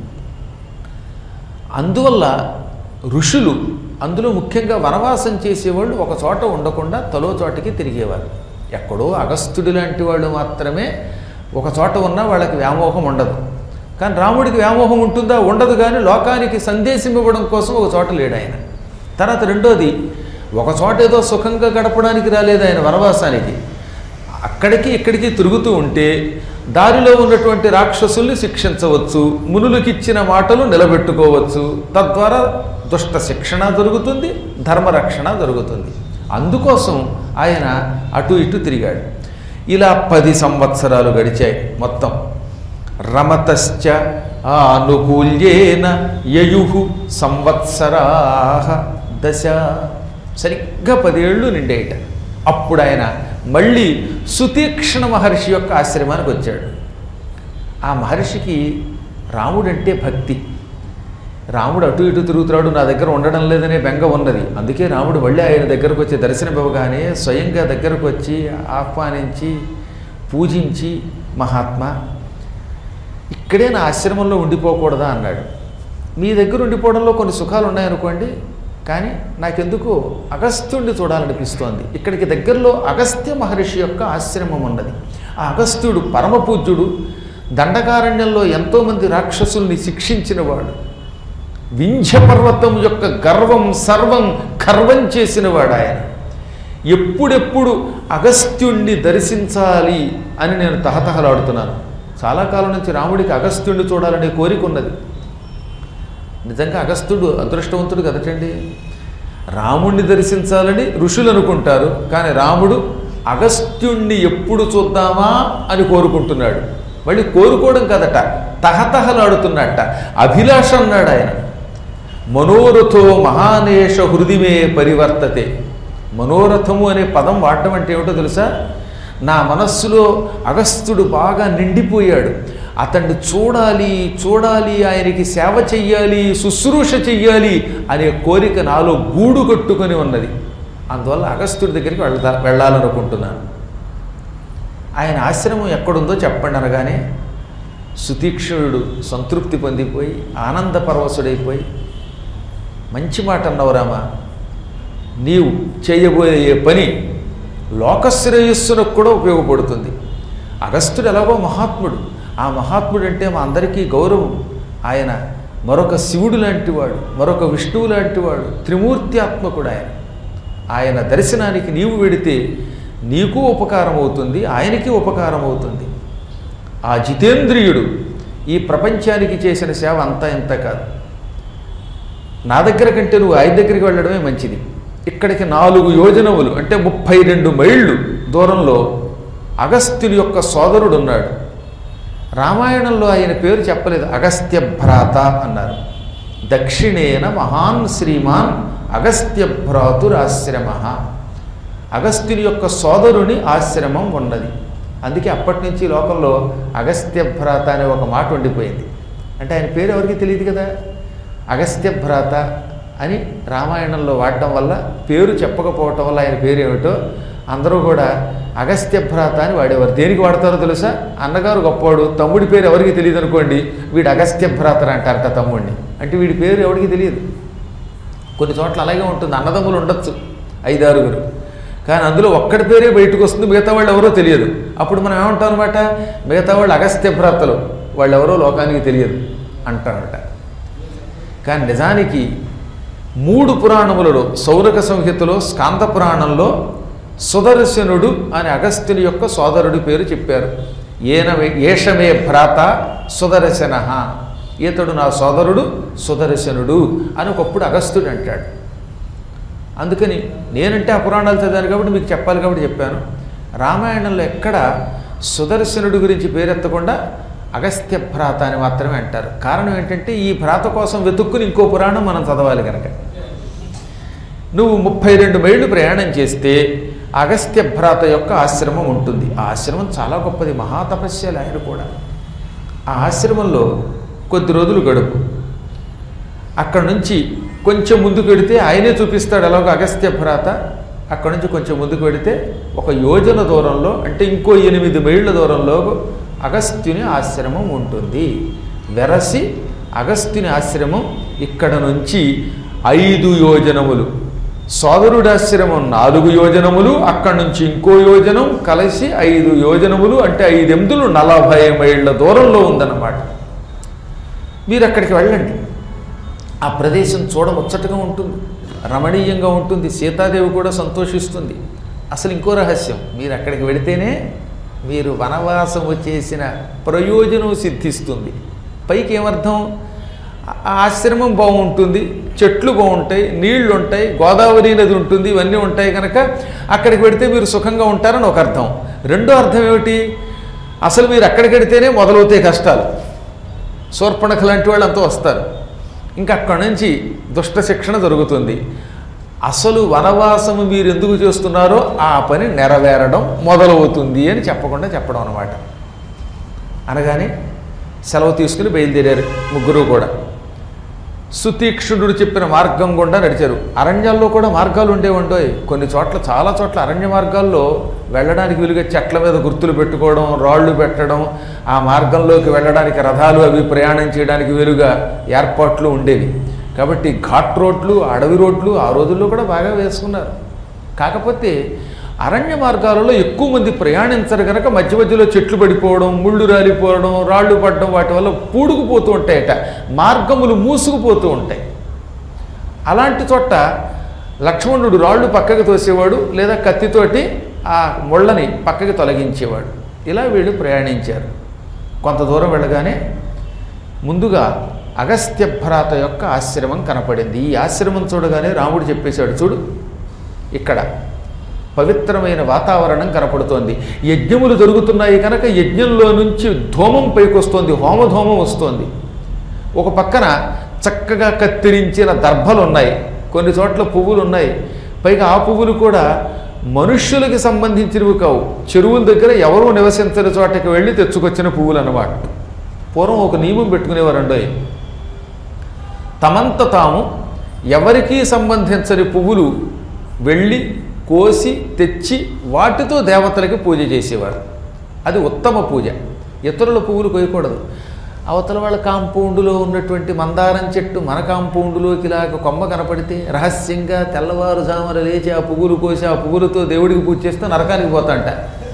Speaker 1: అందువల్ల ఋషులు అందులో ముఖ్యంగా వనవాసం చేసేవాళ్ళు ఒక చోట ఉండకుండా తలో చోటకి తిరిగేవారు ఎక్కడో అగస్త్యుడు లాంటి వాళ్ళు మాత్రమే ఒక చోట ఉన్నా వాళ్ళకి వ్యామోహం ఉండదు కానీ రాముడికి వ్యామోహం ఉంటుందా ఉండదు కానీ లోకానికి సందేశం ఇవ్వడం కోసం ఒక చోట లేడు ఆయన తర్వాత రెండోది ఒక చోట ఏదో సుఖంగా గడపడానికి రాలేదు ఆయన వనవాసానికి అక్కడికి ఇక్కడికి తిరుగుతూ ఉంటే దారిలో ఉన్నటువంటి రాక్షసుల్ని శిక్షించవచ్చు మునులకిచ్చిన మాటలు నిలబెట్టుకోవచ్చు తద్వారా దుష్ట శిక్షణ జరుగుతుంది ధర్మరక్షణ జరుగుతుంది అందుకోసం ఆయన అటు ఇటు తిరిగాడు ఇలా పది సంవత్సరాలు గడిచాయి మొత్తం రమతశ్చ ఆనుకూల్యేన యయు సంవత్సరాహ దశ సరిగ్గా పదేళ్ళు నిండేయట అప్పుడు ఆయన మళ్ళీ సుతీక్షణ మహర్షి యొక్క ఆశ్రమానికి వచ్చాడు ఆ మహర్షికి రాముడంటే భక్తి రాముడు అటు ఇటు తిరుగుతున్నాడు నా దగ్గర ఉండడం లేదనే బెంగ ఉన్నది అందుకే రాముడు మళ్ళీ ఆయన దగ్గరకు వచ్చి దర్శనం ఇవ్వగానే స్వయంగా దగ్గరకు వచ్చి ఆహ్వానించి పూజించి మహాత్మా ఇక్కడే నా ఆశ్రమంలో ఉండిపోకూడదా అన్నాడు మీ దగ్గర ఉండిపోవడంలో కొన్ని సుఖాలు ఉన్నాయనుకోండి కానీ నాకెందుకు అగస్త్యుడిని చూడాలనిపిస్తోంది ఇక్కడికి దగ్గరలో అగస్త్య మహర్షి యొక్క ఆశ్రమం ఉన్నది ఆ అగస్త్యుడు పరమపూజ్యుడు దండకారణ్యంలో ఎంతోమంది రాక్షసుల్ని శిక్షించినవాడు వింధ్య పర్వతం యొక్క గర్వం సర్వం గర్వం చేసినవాడు ఆయన ఎప్పుడెప్పుడు అగస్త్యుణ్ణి దర్శించాలి అని నేను తహతహలాడుతున్నాను చాలా కాలం నుంచి రాముడికి అగస్త్యుణ్ణి చూడాలనే కోరిక ఉన్నది నిజంగా అగస్త్యుడు అదృష్టవంతుడు కదటండి రాముణ్ణి దర్శించాలని ఋషులు అనుకుంటారు కానీ రాముడు అగస్త్యుణ్ణి ఎప్పుడు చూద్దామా అని కోరుకుంటున్నాడు మళ్ళీ కోరుకోవడం కదట తహతహలాడుతున్నట్ట అభిలాష అన్నాడు ఆయన మనోరథో మహానేష హృదిమే పరివర్తతే మనోరథము అనే పదం వాడటం అంటే ఏమిటో తెలుసా నా మనస్సులో అగస్త్యుడు బాగా నిండిపోయాడు అతన్ని చూడాలి చూడాలి ఆయనకి సేవ చెయ్యాలి శుశ్రూష చెయ్యాలి అనే కోరిక నాలో గూడు కట్టుకొని ఉన్నది అందువల్ల అగస్త్యుడి దగ్గరికి వెళ్తా వెళ్ళాలనుకుంటున్నాను ఆయన ఆశ్రమం ఎక్కడుందో చెప్పండి అనగానే సుతీక్షణుడు సంతృప్తి పొందిపోయి ఆనంద పరవశుడైపోయి మంచి మాట అన్నావు రామా నీవు చేయబోయే పని లోకశ్రేయస్సునకు కూడా ఉపయోగపడుతుంది అగస్త్యుడు ఎలాగో మహాత్ముడు ఆ మహాత్ముడు అంటే మా అందరికీ గౌరవం ఆయన మరొక శివుడు లాంటివాడు మరొక విష్ణువు లాంటివాడు త్రిమూర్తి ఆత్మకుడు ఆయన ఆయన దర్శనానికి నీవు వెడితే నీకు ఉపకారం అవుతుంది ఆయనకి ఉపకారం అవుతుంది ఆ జితేంద్రియుడు ఈ ప్రపంచానికి చేసిన సేవ అంతా ఇంత కాదు నా దగ్గర కంటే నువ్వు ఆయన దగ్గరికి వెళ్ళడమే మంచిది ఇక్కడికి నాలుగు యోజనములు అంటే ముప్పై రెండు మైళ్ళు దూరంలో అగస్త్యుని యొక్క సోదరుడు ఉన్నాడు రామాయణంలో ఆయన పేరు చెప్పలేదు అగస్త్య భ్రాత అన్నారు దక్షిణేన మహాన్ శ్రీమాన్ అగస్త్య భ్రాతురాశ్రమ అగస్త్యుని యొక్క సోదరుని ఆశ్రమం ఉన్నది అందుకే అప్పటి నుంచి లోకంలో అగస్త్య భ్రాత అనే ఒక మాట ఉండిపోయింది అంటే ఆయన పేరు ఎవరికి తెలియదు కదా అగస్త్య భ్రాత అని రామాయణంలో వాడటం వల్ల పేరు చెప్పకపోవటం వల్ల ఆయన పేరు ఏమిటో అందరూ కూడా అగస్త్య భ్రాత అని వాడేవారు దేనికి వాడతారో తెలుసా అన్నగారు గొప్పవాడు తమ్ముడి పేరు ఎవరికి తెలియదు అనుకోండి వీడు అగస్త్య భ్రాతర అంటారట తమ్ముడిని అంటే వీడి పేరు ఎవరికి తెలియదు కొన్ని చోట్ల అలాగే ఉంటుంది అన్నదమ్ములు ఉండొచ్చు ఐదారుగురు కానీ అందులో ఒక్కడి పేరే బయటకు వస్తుంది మిగతా వాళ్ళు ఎవరో తెలియదు అప్పుడు మనం ఏమంటాం అనమాట మిగతా వాళ్ళు అగస్త్య భ్రాతలు వాళ్ళు ఎవరో లోకానికి తెలియదు అంటారట కానీ నిజానికి మూడు పురాణములలో సౌరక సంహితలో స్కాంత పురాణంలో సుదర్శనుడు అని అగస్త్యుని యొక్క సోదరుడి పేరు చెప్పారు ఏనమే ఏషమే భ్రాత సుదర్శన ఈతడు నా సోదరుడు సుదర్శనుడు అని ఒకప్పుడు అగస్త్యుడు అంటాడు అందుకని నేనంటే ఆ పురాణాలు చదివాను కాబట్టి మీకు చెప్పాలి కాబట్టి చెప్పాను రామాయణంలో ఎక్కడ సుదర్శనుడి గురించి పేరెత్తకుండా అగస్త్య భ్రాత అని మాత్రమే అంటారు కారణం ఏంటంటే ఈ భ్రాత కోసం వెతుక్కుని ఇంకో పురాణం మనం చదవాలి కనుక నువ్వు ముప్పై రెండు మైళ్ళు ప్రయాణం చేస్తే అగస్త్య భ్రాత యొక్క ఆశ్రమం ఉంటుంది ఆ ఆశ్రమం చాలా గొప్పది మహాతపస్యాలు ఆయన కూడా ఆ ఆశ్రమంలో కొద్ది రోజులు గడుపు అక్కడ నుంచి కొంచెం ముందుకు వెడితే ఆయనే చూపిస్తాడు ఎలాగో అగస్త్య భ్రాత అక్కడ నుంచి కొంచెం ముందుకు వెడితే ఒక యోజన దూరంలో అంటే ఇంకో ఎనిమిది మైళ్ళ దూరంలో అగస్త్యుని ఆశ్రమం ఉంటుంది వెరసి అగస్త్యుని ఆశ్రమం ఇక్కడ నుంచి ఐదు యోజనములు సోదరుడాశ్రమం నాలుగు యోజనములు అక్కడి నుంచి ఇంకో యోజనం కలిసి ఐదు యోజనములు అంటే ఐదెనిమిదిలు నలభై మైళ్ళ దూరంలో ఉందన్నమాట మీరు అక్కడికి వెళ్ళండి ఆ ప్రదేశం చూడముచ్చటగా ఉంటుంది రమణీయంగా ఉంటుంది సీతాదేవి కూడా సంతోషిస్తుంది అసలు ఇంకో రహస్యం మీరు అక్కడికి వెళితేనే మీరు వనవాసం చేసిన ప్రయోజనం సిద్ధిస్తుంది పైకి ఏమర్థం ఆ ఆశ్రమం బాగుంటుంది చెట్లు బాగుంటాయి నీళ్లు ఉంటాయి గోదావరి నది ఉంటుంది ఇవన్నీ ఉంటాయి కనుక అక్కడికి వెడితే మీరు సుఖంగా ఉంటారని ఒక అర్థం రెండో అర్థం ఏమిటి అసలు మీరు అక్కడికి వెడితేనే మొదలవుతాయి కష్టాలు శూర్పణఖ లాంటి వాళ్ళు అంతా వస్తారు ఇంకా అక్కడి నుంచి దుష్ట శిక్షణ జరుగుతుంది అసలు వనవాసము మీరు ఎందుకు చేస్తున్నారో ఆ పని నెరవేరడం మొదలవుతుంది అని చెప్పకుండా చెప్పడం అనమాట అనగానే సెలవు తీసుకుని బయలుదేరారు ముగ్గురు కూడా సుతీక్షుడు చెప్పిన మార్గం గుండా నడిచారు అరణ్యాల్లో కూడా మార్గాలు ఉండేవండోయ్ కొన్ని చోట్ల చాలా చోట్ల అరణ్య మార్గాల్లో వెళ్ళడానికి వీలుగా చెట్ల మీద గుర్తులు పెట్టుకోవడం రాళ్ళు పెట్టడం ఆ మార్గంలోకి వెళ్ళడానికి రథాలు అవి ప్రయాణం చేయడానికి వీలుగా ఏర్పాట్లు ఉండేవి కాబట్టి ఘాట్ రోడ్లు అడవి రోడ్లు ఆ రోజుల్లో కూడా బాగా వేసుకున్నారు కాకపోతే అరణ్య మార్గాలలో ఎక్కువ మంది ప్రయాణించరు కనుక మధ్య మధ్యలో చెట్లు పడిపోవడం ముళ్ళు రాలిపోవడం రాళ్ళు పడడం వాటి వల్ల పూడుకుపోతూ ఉంటాయట మార్గములు మూసుకుపోతూ ఉంటాయి అలాంటి చోట లక్ష్మణుడు రాళ్ళు పక్కకి తోసేవాడు లేదా కత్తితోటి ఆ ముళ్ళని పక్కకి తొలగించేవాడు ఇలా వీళ్ళు ప్రయాణించారు కొంత దూరం వెళ్ళగానే ముందుగా అగస్త్యభ్రాత యొక్క ఆశ్రమం కనపడింది ఈ ఆశ్రమం చూడగానే రాముడు చెప్పేశాడు చూడు ఇక్కడ పవిత్రమైన వాతావరణం కనపడుతోంది యజ్ఞములు జరుగుతున్నాయి కనుక యజ్ఞంలో నుంచి ధూమం పైకొస్తోంది హోమధూమం వస్తోంది ఒక పక్కన చక్కగా కత్తిరించిన దర్భలు ఉన్నాయి కొన్ని చోట్ల పువ్వులు ఉన్నాయి పైగా ఆ పువ్వులు కూడా మనుష్యులకి సంబంధించినవి కావు చెరువుల దగ్గర ఎవరూ నివసించని చోటకి వెళ్ళి తెచ్చుకొచ్చిన పువ్వులు అన్నమాట పూర్వం ఒక నియమం పెట్టుకునేవారండోయ్ తమంత తాము ఎవరికీ సంబంధించని పువ్వులు వెళ్ళి కోసి తెచ్చి వాటితో దేవతలకి పూజ చేసేవారు అది ఉత్తమ పూజ ఇతరుల పువ్వులు కోయకూడదు అవతల వాళ్ళ కాంపౌండ్లో ఉన్నటువంటి మందారం చెట్టు మన కాంపౌండ్లోకి ఇలాగ కొమ్మ కనపడితే రహస్యంగా తెల్లవారుజామున లేచి ఆ పువ్వులు కోసి ఆ పువ్వులతో దేవుడికి పూజ చేస్తే నరకానికి పోతాంట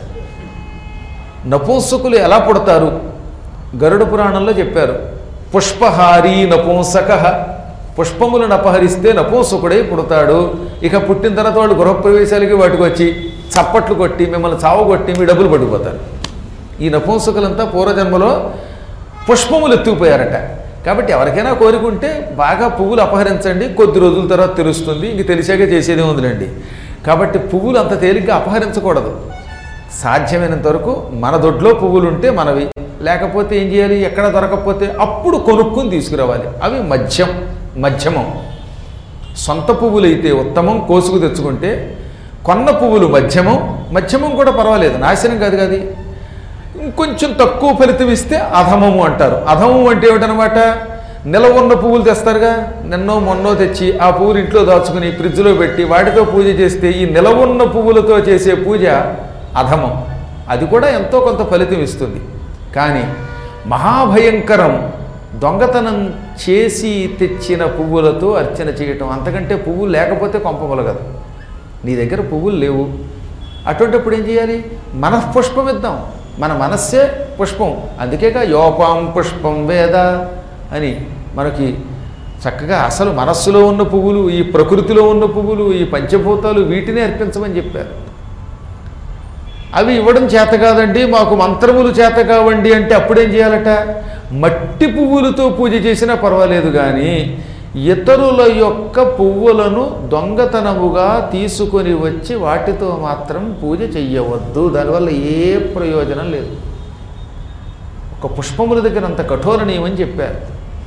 Speaker 1: నపుంసకులు ఎలా పుడతారు గరుడ పురాణంలో చెప్పారు పుష్పహారి నపుంసక పుష్పములను అపహరిస్తే నపుంసకుడై పుడతాడు ఇక పుట్టిన తర్వాత వాళ్ళు గృహప్రవేశాలకి వాటికి వచ్చి చప్పట్లు కొట్టి మిమ్మల్ని చావు కొట్టి మీ డబ్బులు పడిపోతారు ఈ నపుంసకులంతా పూర్వజన్మలో పుష్పములు ఎత్తుకుపోయారట కాబట్టి ఎవరికైనా కోరుకుంటే బాగా పువ్వులు అపహరించండి కొద్ది రోజుల తర్వాత తెలుస్తుంది ఇంక తెలిసాక చేసేదే ఉందిలేండి కాబట్టి పువ్వులు అంత తేలిగ్గా అపహరించకూడదు సాధ్యమైనంత వరకు మన దొడ్లో పువ్వులు ఉంటే మనవి లేకపోతే ఏం చేయాలి ఎక్కడ దొరకకపోతే అప్పుడు కొనుక్కుని తీసుకురావాలి అవి మధ్యం మధ్యమం సొంత పువ్వులు అయితే ఉత్తమం కోసుకు తెచ్చుకుంటే కొన్న పువ్వులు మధ్యమం మధ్యమం కూడా పర్వాలేదు నాశనం కాదు కాదు ఇంకొంచెం తక్కువ ఫలితం ఇస్తే అధమము అంటారు అధమము అంటే ఏమిటనమాట నిలవ ఉన్న పువ్వులు తెస్తారుగా నిన్నో మొన్నో తెచ్చి ఆ పువ్వులు ఇంట్లో దాచుకుని ఫ్రిడ్జ్లో పెట్టి వాటితో పూజ చేస్తే ఈ నిలవున్న పువ్వులతో చేసే పూజ అధమం అది కూడా ఎంతో కొంత ఫలితం ఇస్తుంది కానీ మహాభయంకరం దొంగతనం చేసి తెచ్చిన పువ్వులతో అర్చన చేయటం అంతకంటే పువ్వులు లేకపోతే కొంపమొలగదు నీ దగ్గర పువ్వులు లేవు అటువంటిప్పుడు ఏం చేయాలి మనఃపుష్పం ఇద్దాం మన మనస్సే పుష్పం అందుకేగా యోపాం పుష్పం వేద అని మనకి చక్కగా అసలు మనస్సులో ఉన్న పువ్వులు ఈ ప్రకృతిలో ఉన్న పువ్వులు ఈ పంచభూతాలు వీటినే అర్పించమని చెప్పారు అవి ఇవ్వడం చేత కాదండి మాకు మంత్రములు చేత కావండి అంటే అప్పుడేం చేయాలట మట్టి పువ్వులతో పూజ చేసినా పర్వాలేదు కానీ ఇతరుల యొక్క పువ్వులను దొంగతనముగా తీసుకొని వచ్చి వాటితో మాత్రం పూజ చెయ్యవద్దు దానివల్ల ఏ ప్రయోజనం లేదు ఒక పుష్పముల దగ్గర అంత కఠోర నియమం చెప్పారు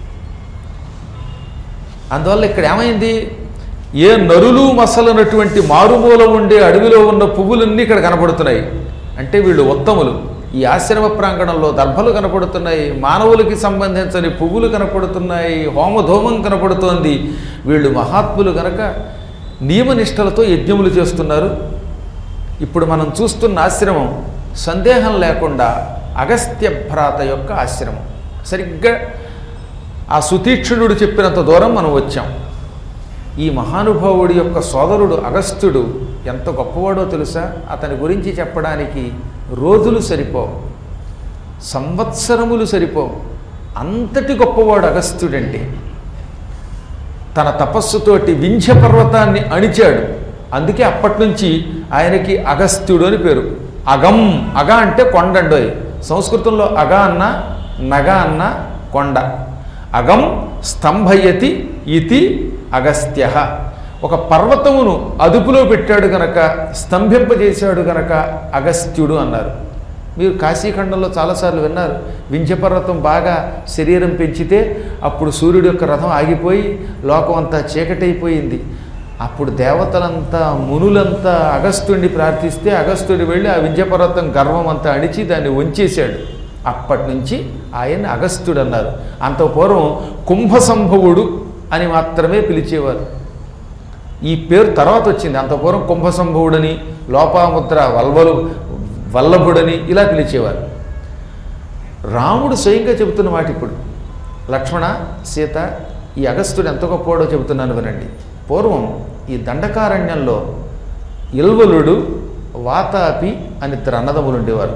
Speaker 1: అందువల్ల ఇక్కడ ఏమైంది ఏ నరులు మసలనటువంటి మారుమూల ఉండే అడవిలో ఉన్న పువ్వులన్నీ ఇక్కడ కనపడుతున్నాయి అంటే వీళ్ళు ఉత్తములు ఈ ఆశ్రమ ప్రాంగణంలో దర్భలు కనపడుతున్నాయి మానవులకి సంబంధించని పువ్వులు కనపడుతున్నాయి హోమధూమం కనపడుతోంది వీళ్ళు మహాత్ములు కనుక నియమనిష్టలతో యజ్ఞములు చేస్తున్నారు ఇప్పుడు మనం చూస్తున్న ఆశ్రమం సందేహం లేకుండా అగస్త్య భ్రాత యొక్క ఆశ్రమం సరిగ్గా ఆ సుతీక్షణుడు చెప్పినంత దూరం మనం వచ్చాం ఈ మహానుభావుడి యొక్క సోదరుడు అగస్త్యుడు ఎంత గొప్పవాడో తెలుసా అతని గురించి చెప్పడానికి రోజులు సరిపోవు సంవత్సరములు సరిపోవు అంతటి గొప్పవాడు అగస్త్యుడంటే తన తపస్సుతోటి వింధ్య పర్వతాన్ని అణిచాడు అందుకే అప్పటి నుంచి ఆయనకి అగస్త్యుడు అని పేరు అగం అగ అంటే కొండండోయ్ సంస్కృతంలో అగ అన్న నగ అన్న కొండ అగం స్తంభయతి ఇతి అగస్త్య ఒక పర్వతమును అదుపులో పెట్టాడు గనక స్తంభింపజేశాడు గనక అగస్త్యుడు అన్నారు మీరు కాశీఖండంలో చాలాసార్లు విన్నారు వింధ్యపర్వతం బాగా శరీరం పెంచితే అప్పుడు సూర్యుడి యొక్క రథం ఆగిపోయి లోకం అంతా చీకటైపోయింది అప్పుడు దేవతలంతా మునులంతా అగస్త్యుడిని ప్రార్థిస్తే అగస్త్యుడు వెళ్ళి ఆ వింధ్యపర్వతం గర్వం అంతా అణిచి దాన్ని వంచేశాడు అప్పటి నుంచి ఆయన అగస్త్యుడు అన్నారు అంత పూర్వం కుంభ సంభవుడు అని మాత్రమే పిలిచేవారు ఈ పేరు తర్వాత వచ్చింది అంత పూర్వం కుంభ సంభవుడని లోపాముద్ర వల్వలు వల్లభుడని ఇలా పిలిచేవారు రాముడు స్వయంగా చెబుతున్న మాట ఇప్పుడు లక్ష్మణ సీత ఈ అగస్త్యుడు ఎంత గొప్పవాడో చెబుతున్నాను వినండి పూర్వం ఈ దండకారణ్యంలో ఇల్వలుడు వాతాపి అని ఇద్దరు అన్నదమ్ములు ఉండేవారు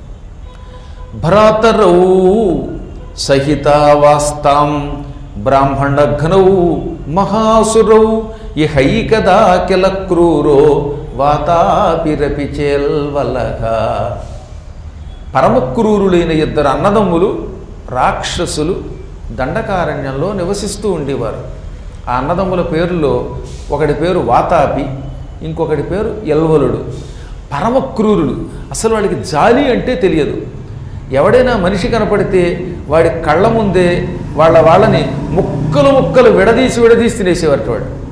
Speaker 1: భ్రాతరౌ సహితావాస్తాం బ్రాహ్మణఘ్నౌ మహాసురౌ ఇహైకదా కిల క్రూరో వాతాపిరపి చేల్వలహ పరమక్రూరులైన ఇద్దరు అన్నదమ్ములు రాక్షసులు దండకారణ్యంలో నివసిస్తూ ఉండేవారు ఆ అన్నదమ్ముల పేరులో ఒకటి పేరు వాతాపి ఇంకొకటి పేరు ఎల్వలుడు పరమక్రూరులు అసలు వాడికి జాలి అంటే తెలియదు ఎవడైనా మనిషి కనపడితే వాడి కళ్ళ ముందే వాళ్ళ వాళ్ళని ముక్కలు ముక్కలు విడదీసి విడదీసి తినేసేవారు వాడు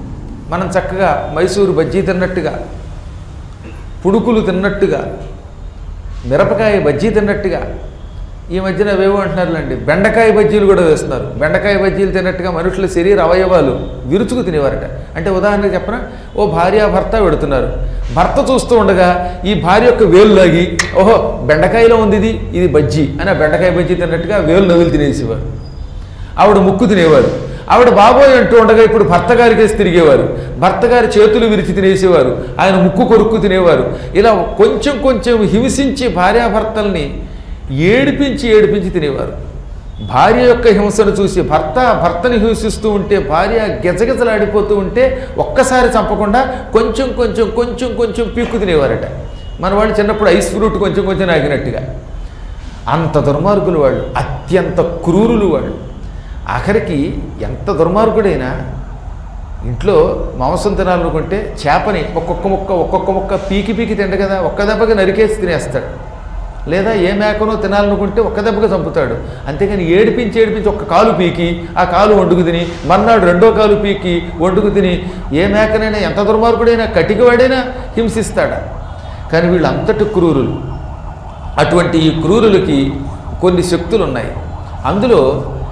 Speaker 1: మనం చక్కగా మైసూరు బజ్జీ తిన్నట్టుగా పుడుకులు తిన్నట్టుగా మిరపకాయ బజ్జీ తిన్నట్టుగా ఈ మధ్యన అవేవో అంటున్నారులేండి బెండకాయ బజ్జీలు కూడా వేస్తున్నారు బెండకాయ బజ్జీలు తిన్నట్టుగా మనుషుల శరీర అవయవాలు విరుచుకు తినేవారట అంటే ఉదాహరణకు చెప్పన ఓ భార్య భర్త పెడుతున్నారు భర్త చూస్తూ ఉండగా ఈ భార్య యొక్క వేలు లాగి ఓహో బెండకాయలో ఉంది ఇది ఇది బజ్జీ అని ఆ బెండకాయ బజ్జీ తిన్నట్టుగా వేలు నవ్వులు తినేసేవారు ఆవిడ ముక్కు తినేవారు ఆవిడ బాబోయ్ అంటూ ఉండగా ఇప్పుడు భర్త గారికి వేసి తిరిగేవారు భర్త గారి చేతులు విరిచి తినేసేవారు ఆయన ముక్కు కొరుక్కు తినేవారు ఇలా కొంచెం కొంచెం హింసించి భార్యాభర్తల్ని ఏడిపించి ఏడిపించి తినేవారు భార్య యొక్క హింసను చూసి భర్త భర్తని హింసిస్తూ ఉంటే భార్య గెజగెజలాడిపోతూ ఉంటే ఒక్కసారి చంపకుండా కొంచెం కొంచెం కొంచెం కొంచెం పీక్కు తినేవారట మన వాళ్ళు చిన్నప్పుడు ఐస్ ఫ్రూట్ కొంచెం కొంచెం నాకినట్టుగా అంత దుర్మార్గులు వాళ్ళు అత్యంత క్రూరులు వాళ్ళు ఆఖరికి ఎంత దుర్మార్గుడైనా ఇంట్లో మాంసం తినాలనుకుంటే చేపని ఒక్కొక్క ముక్క ఒక్కొక్క ముక్క పీకి పీకి తిండ కదా ఒక్క దెబ్బకి నరికేసి తినేస్తాడు లేదా ఏ మేకనో తినాలనుకుంటే ఒక్క దెబ్బగా చంపుతాడు అంతేగాని ఏడిపించి ఏడిపించి ఒక్క కాలు పీకి ఆ కాలు వండుకు తిని మర్నాడు రెండో కాలు పీకి వండుకు తిని ఏ మేకనైనా ఎంత దుర్మార్గుడైనా కటికవాడైనా హింసిస్తాడా కానీ వీళ్ళు అంతటి క్రూరులు అటువంటి ఈ క్రూరులకి కొన్ని శక్తులు ఉన్నాయి అందులో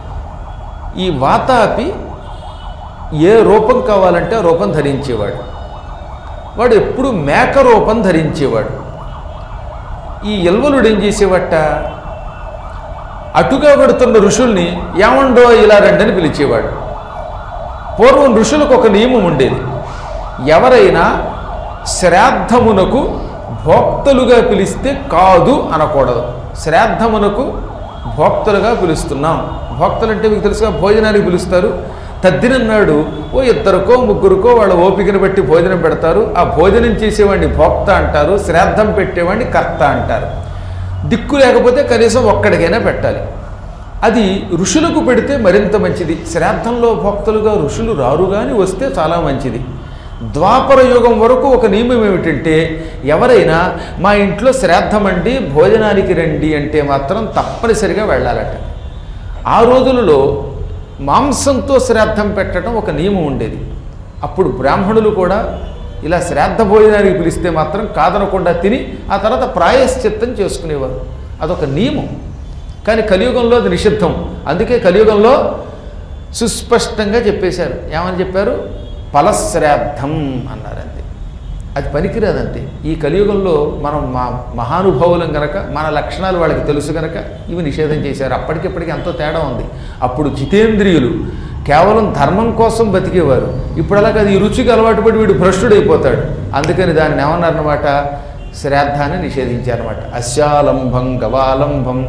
Speaker 1: ఈ వాతాపి ఏ రూపం కావాలంటే ఆ రూపం ధరించేవాడు వాడు ఎప్పుడు మేక రూపం ధరించేవాడు ఈ ఎల్వలుడు ఏం చేసేవట అటుగా పడుతున్న ఋషుల్ని ఏమండో ఇలా రండని పిలిచేవాడు పూర్వం ఋషులకు ఒక నియమం ఉండేది ఎవరైనా శ్రాద్ధమునకు భోక్తలుగా పిలిస్తే కాదు అనకూడదు శ్రాద్ధమునకు భోక్తలుగా పిలుస్తున్నాం భోక్తలు అంటే మీకు తెలుసుగా భోజనానికి పిలుస్తారు తద్దినన్నాడు ఓ ఇద్దరికో ముగ్గురికో వాళ్ళ ఓపికను బట్టి భోజనం పెడతారు ఆ భోజనం చేసేవాడిని భోక్త అంటారు శ్రాద్ధం పెట్టేవాడిని కర్త అంటారు దిక్కు లేకపోతే కనీసం ఒక్కడికైనా పెట్టాలి అది ఋషులకు పెడితే మరింత మంచిది శ్రాద్ధంలో భక్తులుగా ఋషులు రారు కానీ వస్తే చాలా మంచిది ద్వాపర యుగం వరకు ఒక నియమం ఏమిటంటే ఎవరైనా మా ఇంట్లో శ్రాద్ధం అండి భోజనానికి రండి అంటే మాత్రం తప్పనిసరిగా వెళ్ళాలట ఆ రోజులలో మాంసంతో శ్రాద్ధం పెట్టడం ఒక నియమం ఉండేది అప్పుడు బ్రాహ్మణులు కూడా ఇలా శ్రాద్ధ భోజనానికి పిలిస్తే మాత్రం కాదనకుండా తిని ఆ తర్వాత ప్రాయశ్చిత్తం చేసుకునేవారు అదొక నియమం కానీ కలియుగంలో అది నిషిద్ధం అందుకే కలియుగంలో సుస్పష్టంగా చెప్పేశారు ఏమని చెప్పారు ఫలశ్రాద్ధం అన్నారు అంతే అది పనికిరాదంతే ఈ కలియుగంలో మనం మా మహానుభావులం గనక మన లక్షణాలు వాళ్ళకి తెలుసు గనక ఇవి నిషేధం చేశారు అప్పటికిప్పటికి ఎంతో తేడా ఉంది అప్పుడు జితేంద్రియులు కేవలం ధర్మం కోసం బతికేవారు ఇప్పుడు అలాగే అది ఈ రుచికి అలవాటు పడి వీడు భ్రష్టుడైపోతాడు అందుకని దాన్ని ఏమన్నారనమాట శ్రాద్ధాన్ని నిషేధించారనమాట అశాలంభం గవాలంభం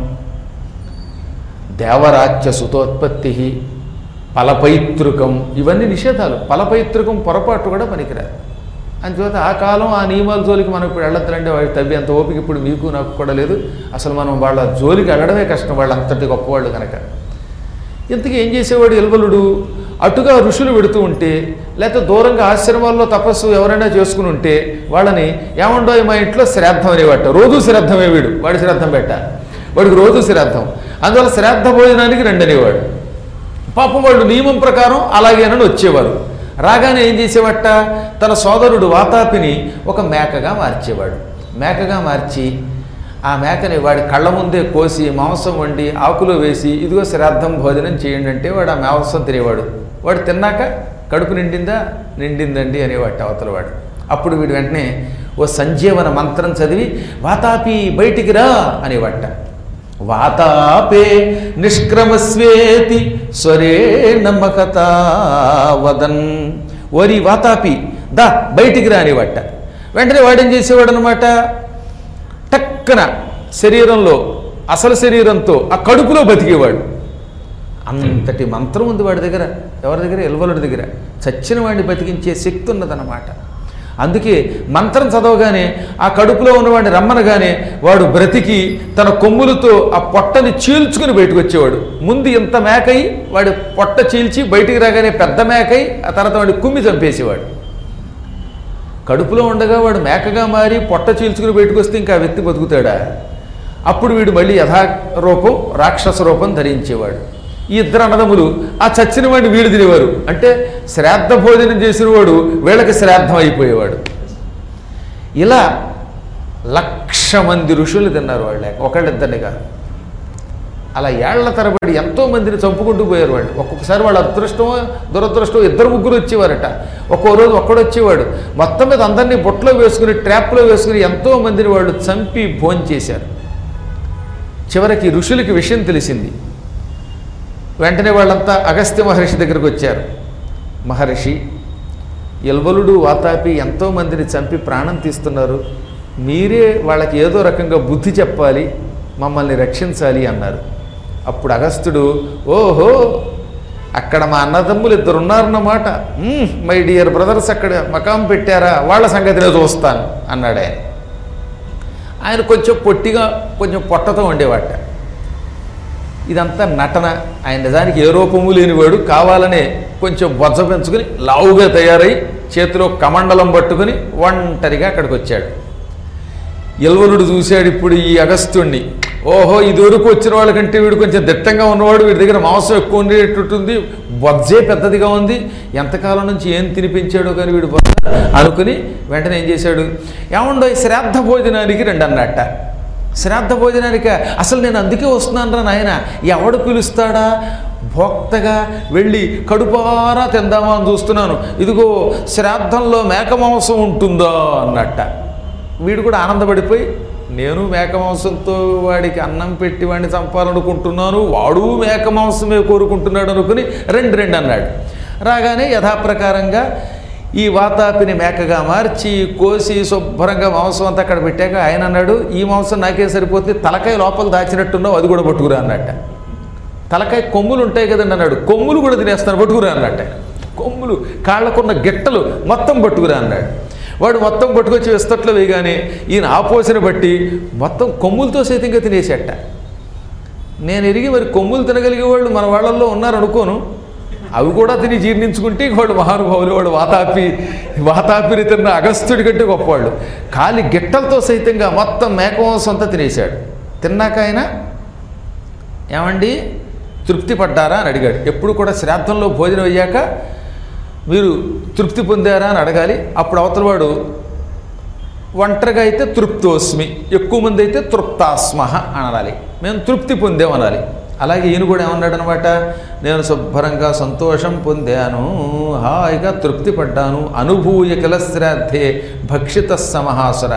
Speaker 1: దేవరాజ్య సుతోత్పత్తి ఫలపైతృకం ఇవన్నీ నిషేధాలు ఫలపైతృకం పొరపాటు కూడా పనికిరాదు అందుచేత ఆ కాలం ఆ నియమాల జోలికి మనం ఇప్పుడు వెళ్ళొద్దులంటే వాడి తవ్వి అంత ఓపిక ఇప్పుడు మీకు నాకు కూడా లేదు అసలు మనం వాళ్ళ జోలికి వెళ్ళడమే కష్టం వాళ్ళు అంతటి గొప్పవాళ్ళు కనుక ఇంతకీ ఏం చేసేవాడు ఎల్వలుడు అటుగా ఋషులు పెడుతూ ఉంటే లేకపోతే దూరంగా ఆశ్రమాల్లో తపస్సు ఎవరైనా చేసుకుని ఉంటే వాళ్ళని ఏమండో మా ఇంట్లో శ్రాద్ధం అనేవాట రోజు శ్రాద్ధమే వీడు వాడి శ్రాద్ధం పెట్ట వాడికి రోజు శ్రాద్ధం అందువల్ల శ్రాద్ధ భోజనానికి రెండనేవాడు పాపం వాళ్ళు నియమం ప్రకారం అలాగేనని వచ్చేవారు రాగానే ఏం చేసేవట తన సోదరుడు వాతాపిని ఒక మేకగా మార్చేవాడు మేకగా మార్చి ఆ మేకని వాడి కళ్ళ ముందే కోసి మాంసం వండి ఆకులో వేసి ఇదిగో శ్రాద్ధం భోజనం చేయండి అంటే వాడు ఆ మాంసం తినేవాడు వాడు తిన్నాక కడుపు నిండిందా నిండిందండి అనేవాడు అవతల వాడు అప్పుడు వీడు వెంటనే ఓ సంజీవన మంత్రం చదివి వాతాపి బయటికి రా అనేవాట వాతాపే నిష్క్రమస్వేతి స్వరే నమ్మకత వదన్ ఓరి వాతాపి దా బయటికి రానివట్ట వెంటనే వాడేం చేసేవాడు అనమాట టక్కన శరీరంలో అసలు శరీరంతో ఆ కడుపులో బతికేవాడు అంతటి మంత్రం ఉంది వాడి దగ్గర ఎవరి దగ్గర ఎల్వలుడి దగ్గర చచ్చిన వాడిని బతికించే శక్తి ఉన్నదన్నమాట అందుకే మంత్రం చదవగానే ఆ కడుపులో ఉన్నవాడిని రమ్మనగానే వాడు బ్రతికి తన కొమ్ములతో ఆ పొట్టని చీల్చుకుని బయటకు వచ్చేవాడు ముందు ఇంత మేకై వాడి పొట్ట చీల్చి బయటికి రాగానే పెద్ద మేకై ఆ తర్వాత వాడి కుమ్మి చంపేసేవాడు కడుపులో ఉండగా వాడు మేకగా మారి పొట్ట చీల్చుకుని బయటకు వస్తే ఇంకా ఆ వ్యక్తి బతుకుతాడా అప్పుడు వీడు మళ్ళీ యథా రూపం రాక్షస రూపం ధరించేవాడు ఈ ఇద్దరు అన్నదమ్ములు ఆ చచ్చిన వాడిని వీళ్ళు తినేవారు అంటే శ్రాద్ధ భోజనం చేసిన వాడు వీళ్ళకి శ్రాద్ధం అయిపోయేవాడు ఇలా లక్ష మంది ఋషులు తిన్నారు వాళ్ళే ఒకళ్ళిద్దరిని కాదు అలా ఏళ్ల తరబడి ఎంతో మందిని చంపుకుంటూ పోయారు వాళ్ళు ఒక్కొక్కసారి వాళ్ళ అదృష్టమో దురదృష్టం ఇద్దరు ముగ్గురు వచ్చేవారట ఒక్కో రోజు ఒక్కడు వచ్చేవాడు మొత్తం మీద అందరినీ బొట్లో వేసుకుని ట్రాప్లో వేసుకుని ఎంతో మందిని వాళ్ళు చంపి భోంచేశారు చివరికి ఋషులకి విషయం తెలిసింది వెంటనే వాళ్ళంతా అగస్త్య మహర్షి దగ్గరకు వచ్చారు మహర్షి ఎల్వలుడు వాతాపి ఎంతో మందిని చంపి ప్రాణం తీస్తున్నారు మీరే వాళ్ళకి ఏదో రకంగా బుద్ధి చెప్పాలి మమ్మల్ని రక్షించాలి అన్నారు అప్పుడు అగస్త్యుడు ఓహో అక్కడ మా అన్నదమ్ములు ఇద్దరు ఉన్నారన్నమాట "మ్మ్, మై డియర్ బ్రదర్స్ అక్కడ మకాం పెట్టారా వాళ్ళ సంగతి నేను చూస్తాను అన్నాడు ఆయన ఆయన కొంచెం పొట్టిగా కొంచెం పొట్టతో ఉండేవాట ఇదంతా నటన ఆయన నిజానికి ఏ రూపము లేనివాడు కావాలనే కొంచెం బొజ్జ పెంచుకుని లావుగా తయారై చేతిలో కమండలం పట్టుకుని ఒంటరిగా అక్కడికి వచ్చాడు ఎల్వలుడు చూశాడు ఇప్పుడు ఈ అగస్త్యుణ్ణి ఓహో ఇది వరకు వచ్చిన వాళ్ళకంటే వీడు కొంచెం దిట్టంగా ఉన్నవాడు వీడి దగ్గర మాంసం ఎక్కువ ఉండేటట్టుంది బొజ్జే పెద్దదిగా ఉంది ఎంతకాలం నుంచి ఏం తినిపించాడో కానీ వీడు బొజ్జ అనుకుని వెంటనే ఏం చేశాడు ఏముండో ఈ శ్రాద్ధ భోజనానికి రండి అన్నట్ట శ్రాద్ధ భోజనానికి అసలు నేను అందుకే వస్తున్నాను రా నాయన ఎవడు పిలుస్తాడా భోక్తగా వెళ్ళి కడుపారా తిందామా అని చూస్తున్నాను ఇదిగో శ్రాద్ధంలో మేక మాంసం ఉంటుందా అన్నట్ట వీడు కూడా ఆనందపడిపోయి నేను మేక మాంసంతో వాడికి అన్నం పెట్టి వాడిని చంపాలనుకుంటున్నాను వాడు మేక మాంసమే కోరుకుంటున్నాడు అనుకుని రెండు రెండు అన్నాడు రాగానే యథాప్రకారంగా ఈ వాతాపిని మేకగా మార్చి కోసి శుభ్రంగా మాంసం అంతా అక్కడ పెట్టాక ఆయన అన్నాడు ఈ మాంసం నాకే సరిపోతుంది తలకాయ లోపల దాచినట్టున్నావు అది కూడా పట్టుకురా అన్నట్ట తలకాయ కొమ్ములు ఉంటాయి కదండి అన్నాడు కొమ్ములు కూడా తినేస్తాను పట్టుకురా అన్నట్ట కొమ్ములు కాళ్ళకున్న గిట్టలు మొత్తం పట్టుకురా అన్నాడు వాడు మొత్తం పట్టుకొచ్చి విస్తట్లో వేయగానే ఈయన ఆపోసిన బట్టి మొత్తం కొమ్ములతో సైతంగా తినేసేట నేను ఎరిగి మరి కొమ్ములు తినగలిగే వాళ్ళు మన వాళ్ళల్లో ఉన్నారు అనుకోను అవి కూడా తిని జీర్ణించుకుంటే ఇంక వాడు మహానుభావులు వాడు వాతాపి వాతాపిని తిన్న అగస్త్యుడి కంటే గొప్పవాళ్ళు కాలి గిట్టలతో సైతంగా మొత్తం మేకమాంసం అంతా తినేశాడు తిన్నాక ఆయన ఏమండి తృప్తి పడ్డారా అని అడిగాడు ఎప్పుడు కూడా శ్రాద్ధంలో భోజనం అయ్యాక మీరు తృప్తి పొందారా అని అడగాలి అప్పుడు అవతలవాడు ఒంటరిగా అయితే తృప్తోస్మి ఎక్కువ మంది అయితే తృప్తాస్మహ అనాలి మేము తృప్తి పొందాం అనాలి అలాగే ఈయన కూడా ఏమన్నాడు అనమాట నేను శుభ్రంగా సంతోషం పొందాను హాయిగా తృప్తి పడ్డాను అనుభూయ కిల శ్రాద్ధే భక్షిత సమహాసుర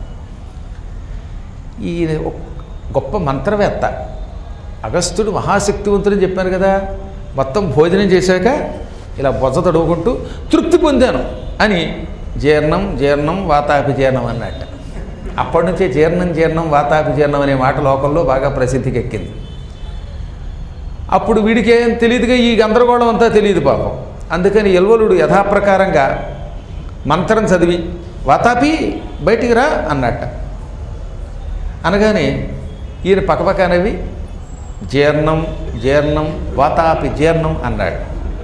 Speaker 1: ఈ గొప్ప మంత్రవేత్త అగస్త్యుడు మహాశక్తివంతుడని చెప్పాను కదా మొత్తం భోజనం చేశాక ఇలా బొజ్జ తడువుకుంటూ తృప్తి పొందాను అని జీర్ణం జీర్ణం వాతాపి జీర్ణం అన్నట్ట అప్పటి నుంచే జీర్ణం జీర్ణం వాతాపి జీర్ణం అనే మాట లోకంలో బాగా ప్రసిద్ధికి ఎక్కింది అప్పుడు వీడికి ఏం తెలియదుగా ఈ గందరగోళం అంతా తెలియదు పాపం అందుకని ఎల్వలుడు యథాప్రకారంగా మంత్రం చదివి వాతాపి బయటికి రా అన్నట్ట అనగానే ఈయన పక్కపక్కనవి జీర్ణం జీర్ణం వాతాపి జీర్ణం అన్నాడు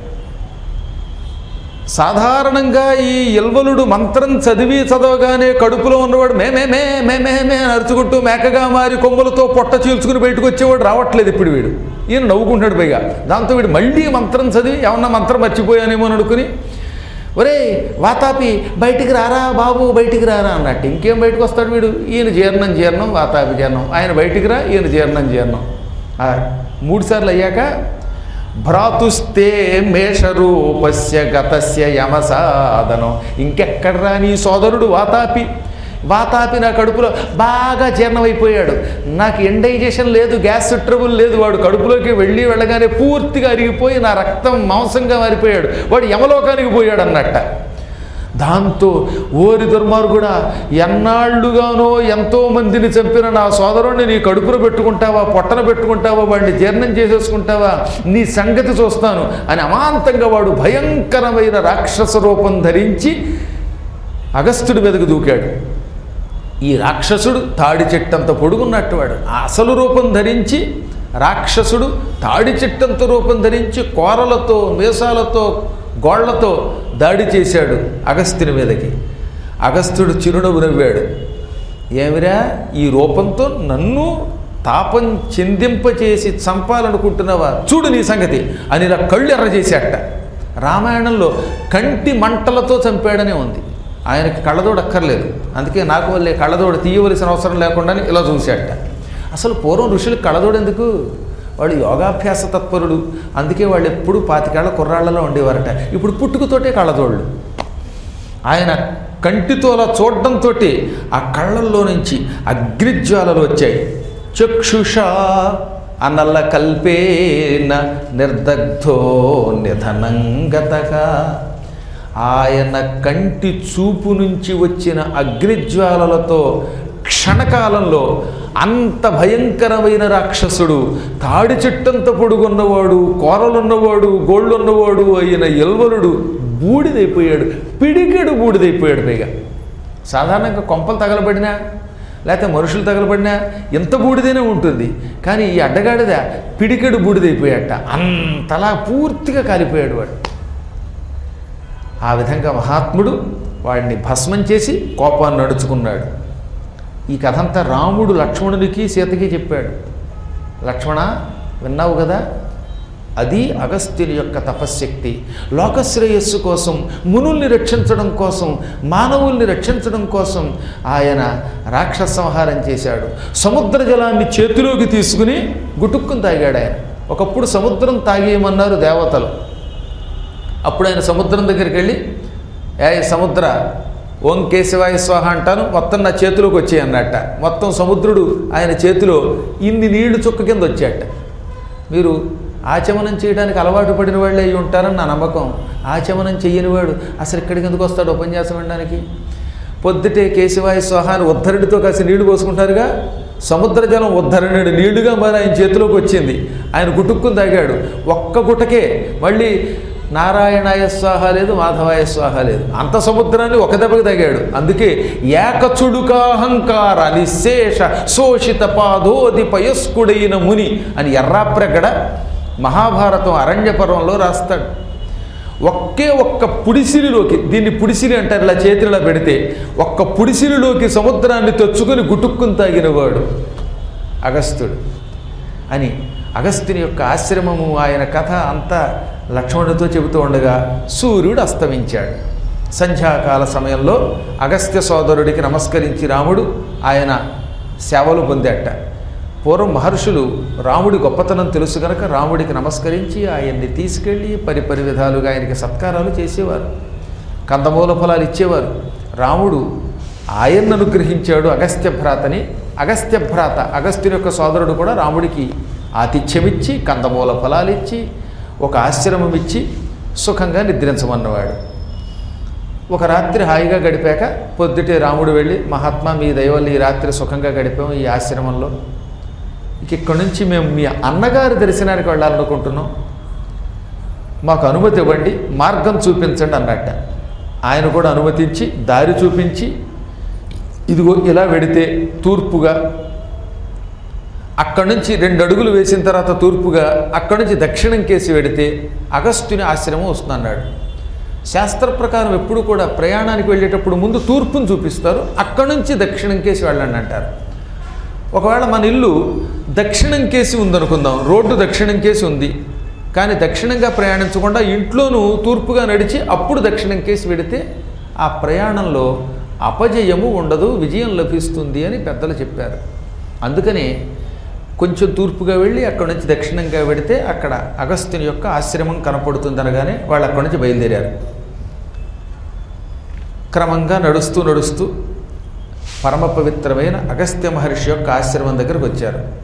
Speaker 1: సాధారణంగా ఈ ఎల్వలుడు మంత్రం చదివి చదవగానే కడుపులో ఉన్నవాడు మే మే మే మే మే మే అని అరుచుకుంటూ మేకగా మారి కొమ్ములతో పొట్ట చీల్చుకుని బయటకు వచ్చేవాడు రావట్లేదు ఇప్పుడు వీడు ఈయన నవ్వుకుంటాడు పైగా దాంతో వీడు మళ్ళీ మంత్రం చదివి ఏమన్నా మంత్రం మర్చిపోయానేమో అని అనుకుని ఒరే వాతాపి బయటికి రారా బాబు బయటికి రారా అన్నట్టు ఇంకేం బయటకు వస్తాడు వీడు ఈయన జీర్ణం జీర్ణం వాతాపి జీర్ణం ఆయన బయటికి రా ఈయన జీర్ణం జీర్ణం ఆ, మూడు సార్లు అయ్యాక భ్రాతుస్తే మేషరూపస్య గతస్య యమసాధనం ఇంకెక్కడ్రా నీ సోదరుడు వాతాపి వాతాపి నా కడుపులో బాగా జీర్ణమైపోయాడు నాకు ఇండైజేషన్ లేదు గ్యాస్ ట్రబుల్ లేదు వాడు కడుపులోకి వెళ్ళి వెళ్ళగానే పూర్తిగా అరిగిపోయి నా రక్తం మాంసంగా మారిపోయాడు వాడు యమలోకానికి పోయాడు అన్నట్ట దాంతో ఓరి దుర్మార్గుడా ఎన్నాళ్ళుగానో ఎంతో మందిని చంపిన నా సోదరుణ్ణి నీ కడుపులో పెట్టుకుంటావా పొట్టన పెట్టుకుంటావా వాడిని జీర్ణం చేసేసుకుంటావా నీ సంగతి చూస్తాను అని అమాంతంగా వాడు భయంకరమైన రాక్షస రూపం ధరించి అగస్త్యుడి మీదకు దూకాడు ఈ రాక్షసుడు తాడి చెట్టంత పొడుగున్నట్టు వాడు ఆ అసలు రూపం ధరించి రాక్షసుడు తాడి చెట్టంత రూపం ధరించి కోరలతో మీసాలతో గోళ్లతో దాడి చేశాడు అగస్త్యుని మీదకి అగస్త్యుడు చిరునవ్వు నవ్వాడు ఏమిరా ఈ రూపంతో నన్ను తాపం చెందింపచేసి చంపాలనుకుంటున్నావా చూడు నీ సంగతి అని ఇలా కళ్ళు ఎర్ర చేసేట రామాయణంలో కంటి మంటలతో చంపాడనే ఉంది ఆయనకి కళ్ళదోడు అక్కర్లేదు అందుకే నాకు వల్లే కళ్ళదోడు తీయవలసిన అవసరం లేకుండానే ఇలా చూశాట అసలు పూర్వం ఋషులకు కళ్ళదోడు ఎందుకు వాళ్ళు యోగాభ్యాస తత్పరుడు అందుకే వాళ్ళు ఎప్పుడూ పాతికేళ్ల కుర్రాళ్లలో ఉండేవారట ఇప్పుడు పుట్టుకతోటే కళ్ళదోళ్ళు ఆయన కంటితో అలా చూడడంతో ఆ కళ్ళల్లో నుంచి అగ్నిజ్వాలలు వచ్చాయి చక్షుష అనల్ల కల్పేన నిర్దగ్ధో నిధనంగతగా ఆయన కంటి చూపు నుంచి వచ్చిన అగ్నిజ్వాలలతో క్షణకాలంలో అంత భయంకరమైన రాక్షసుడు తాడి చెట్టంత పొడుగున్నవాడు కోరలున్నవాడు గోళ్ళున్నవాడు అయిన ఎల్వలుడు బూడిదైపోయాడు పిడికెడు బూడిదైపోయాడు పైగా సాధారణంగా కొంపలు తగలబడినా లేకపోతే మనుషులు తగలబడినా ఎంత బూడిదైనా ఉంటుంది కానీ ఈ అడ్డగాడిద పిడికెడు బూడిదైపోయాట అంతలా పూర్తిగా కాలిపోయాడు వాడు ఆ విధంగా మహాత్ముడు వాడిని భస్మం చేసి కోపాన్ని నడుచుకున్నాడు ఈ కథంతా రాముడు లక్ష్మణునికి సీతకి చెప్పాడు లక్ష్మణ విన్నావు కదా అది అగస్త్యుని యొక్క తపశ్శక్తి లోకశ్రేయస్సు కోసం మునుల్ని రక్షించడం కోసం మానవుల్ని రక్షించడం కోసం ఆయన రాక్షస సంహారం చేశాడు సముద్ర జలాన్ని చేతిలోకి తీసుకుని గుటుక్కుని తాగాడు ఆయన ఒకప్పుడు సముద్రం తాగేయమన్నారు దేవతలు అప్పుడు ఆయన సముద్రం దగ్గరికి వెళ్ళి ఏ సముద్ర ఓం కేశవాయ స్వాహ అంటాను మొత్తం నా చేతిలోకి వచ్చాయి అన్నట్ట మొత్తం సముద్రుడు ఆయన చేతిలో ఇన్ని నీళ్లు చుక్క కింద వచ్చాట మీరు ఆచమనం చేయడానికి అలవాటు పడిన వాళ్ళే అయి ఉంటారని నా నమ్మకం ఆచమనం చెయ్యనివాడు అసలు ఇక్కడికి ఎందుకు వస్తాడు ఉపన్యాసం వినడానికి పొద్దుటే కేశవాయ స్వాహాన్ని ఉద్ధరణితో కాసి నీళ్లు పోసుకుంటారుగా సముద్ర జలం ఉద్ధరణుడు నీళ్లుగా మరి ఆయన చేతిలోకి వచ్చింది ఆయన గుటుక్కుని తాగాడు ఒక్క గుటకే మళ్ళీ నారాయణాయ స్వాహ లేదు మాధవాయ స్వాహ లేదు అంత సముద్రాన్ని ఒక దెబ్బకి తగాడు అందుకే ఏకచుడుకాహంకార నిశేష శోషిత పాదోది పయస్కుడైన ముని అని ఎర్రాప్రగడ మహాభారతం అరణ్యపర్వంలో రాస్తాడు ఒకే ఒక్క పుడిసిలిలోకి దీన్ని పుడిసిలి అంటారు ఇలా చేతిలో పెడితే ఒక్క పుడిసిలిలోకి సముద్రాన్ని తెచ్చుకొని గుటుక్కుని తాగినవాడు అగస్త్యుడు అని అగస్త్యుని యొక్క ఆశ్రమము ఆయన కథ అంతా లక్ష్మణుడితో చెబుతూ ఉండగా సూర్యుడు అస్తమించాడు సంధ్యాకాల సమయంలో అగస్త్య సోదరుడికి నమస్కరించి రాముడు ఆయన సేవలు పొందేట పూర్వం మహర్షులు రాముడి గొప్పతనం తెలుసు కనుక రాముడికి నమస్కరించి ఆయన్ని తీసుకెళ్ళి పరిపరి విధాలుగా ఆయనకి సత్కారాలు చేసేవారు కందమూల ఫలాలు ఇచ్చేవారు రాముడు ఆయన్ను అనుగ్రహించాడు అగస్త్య భ్రాతని అగస్త్య భ్రాత అగస్త్యుని యొక్క సోదరుడు కూడా రాముడికి ఆతిథ్యమిచ్చి కందమూల ఫలాలు ఇచ్చి ఒక ఆశ్రమం ఇచ్చి సుఖంగా నిద్రించమన్నవాడు ఒక రాత్రి హాయిగా గడిపాక పొద్దుటే రాముడు వెళ్ళి మహాత్మా మీ దయవల్ల ఈ రాత్రి సుఖంగా గడిపాము ఈ ఆశ్రమంలో ఇక ఇక్కడి నుంచి మేము మీ అన్నగారి దర్శనానికి వెళ్ళాలనుకుంటున్నాం మాకు అనుమతి ఇవ్వండి మార్గం చూపించండి అన్నట్ట ఆయన కూడా అనుమతించి దారి చూపించి ఇదిగో ఇలా వెడితే తూర్పుగా అక్కడి నుంచి రెండు అడుగులు వేసిన తర్వాత తూర్పుగా అక్కడి నుంచి దక్షిణం కేసి వెడితే అగస్త్యుని ఆశ్రమం వస్తుందన్నాడు శాస్త్ర ప్రకారం ఎప్పుడు కూడా ప్రయాణానికి వెళ్ళేటప్పుడు ముందు తూర్పును చూపిస్తారు అక్కడి నుంచి దక్షిణం కేసి వెళ్ళండి అంటారు ఒకవేళ మన ఇల్లు దక్షిణం కేసి ఉందనుకుందాం రోడ్డు దక్షిణం కేసి ఉంది కానీ దక్షిణంగా ప్రయాణించకుండా ఇంట్లోనూ తూర్పుగా నడిచి అప్పుడు దక్షిణం కేసి వెడితే ఆ ప్రయాణంలో అపజయము ఉండదు విజయం లభిస్తుంది అని పెద్దలు చెప్పారు అందుకనే కొంచెం తూర్పుగా వెళ్ళి అక్కడి నుంచి దక్షిణంగా వెడితే అక్కడ అగస్త్యుని యొక్క ఆశ్రమం కనపడుతుంది అనగానే వాళ్ళు అక్కడి నుంచి బయలుదేరారు క్రమంగా నడుస్తూ నడుస్తూ పరమ పవిత్రమైన అగస్త్య మహర్షి యొక్క ఆశ్రమం దగ్గరకు వచ్చారు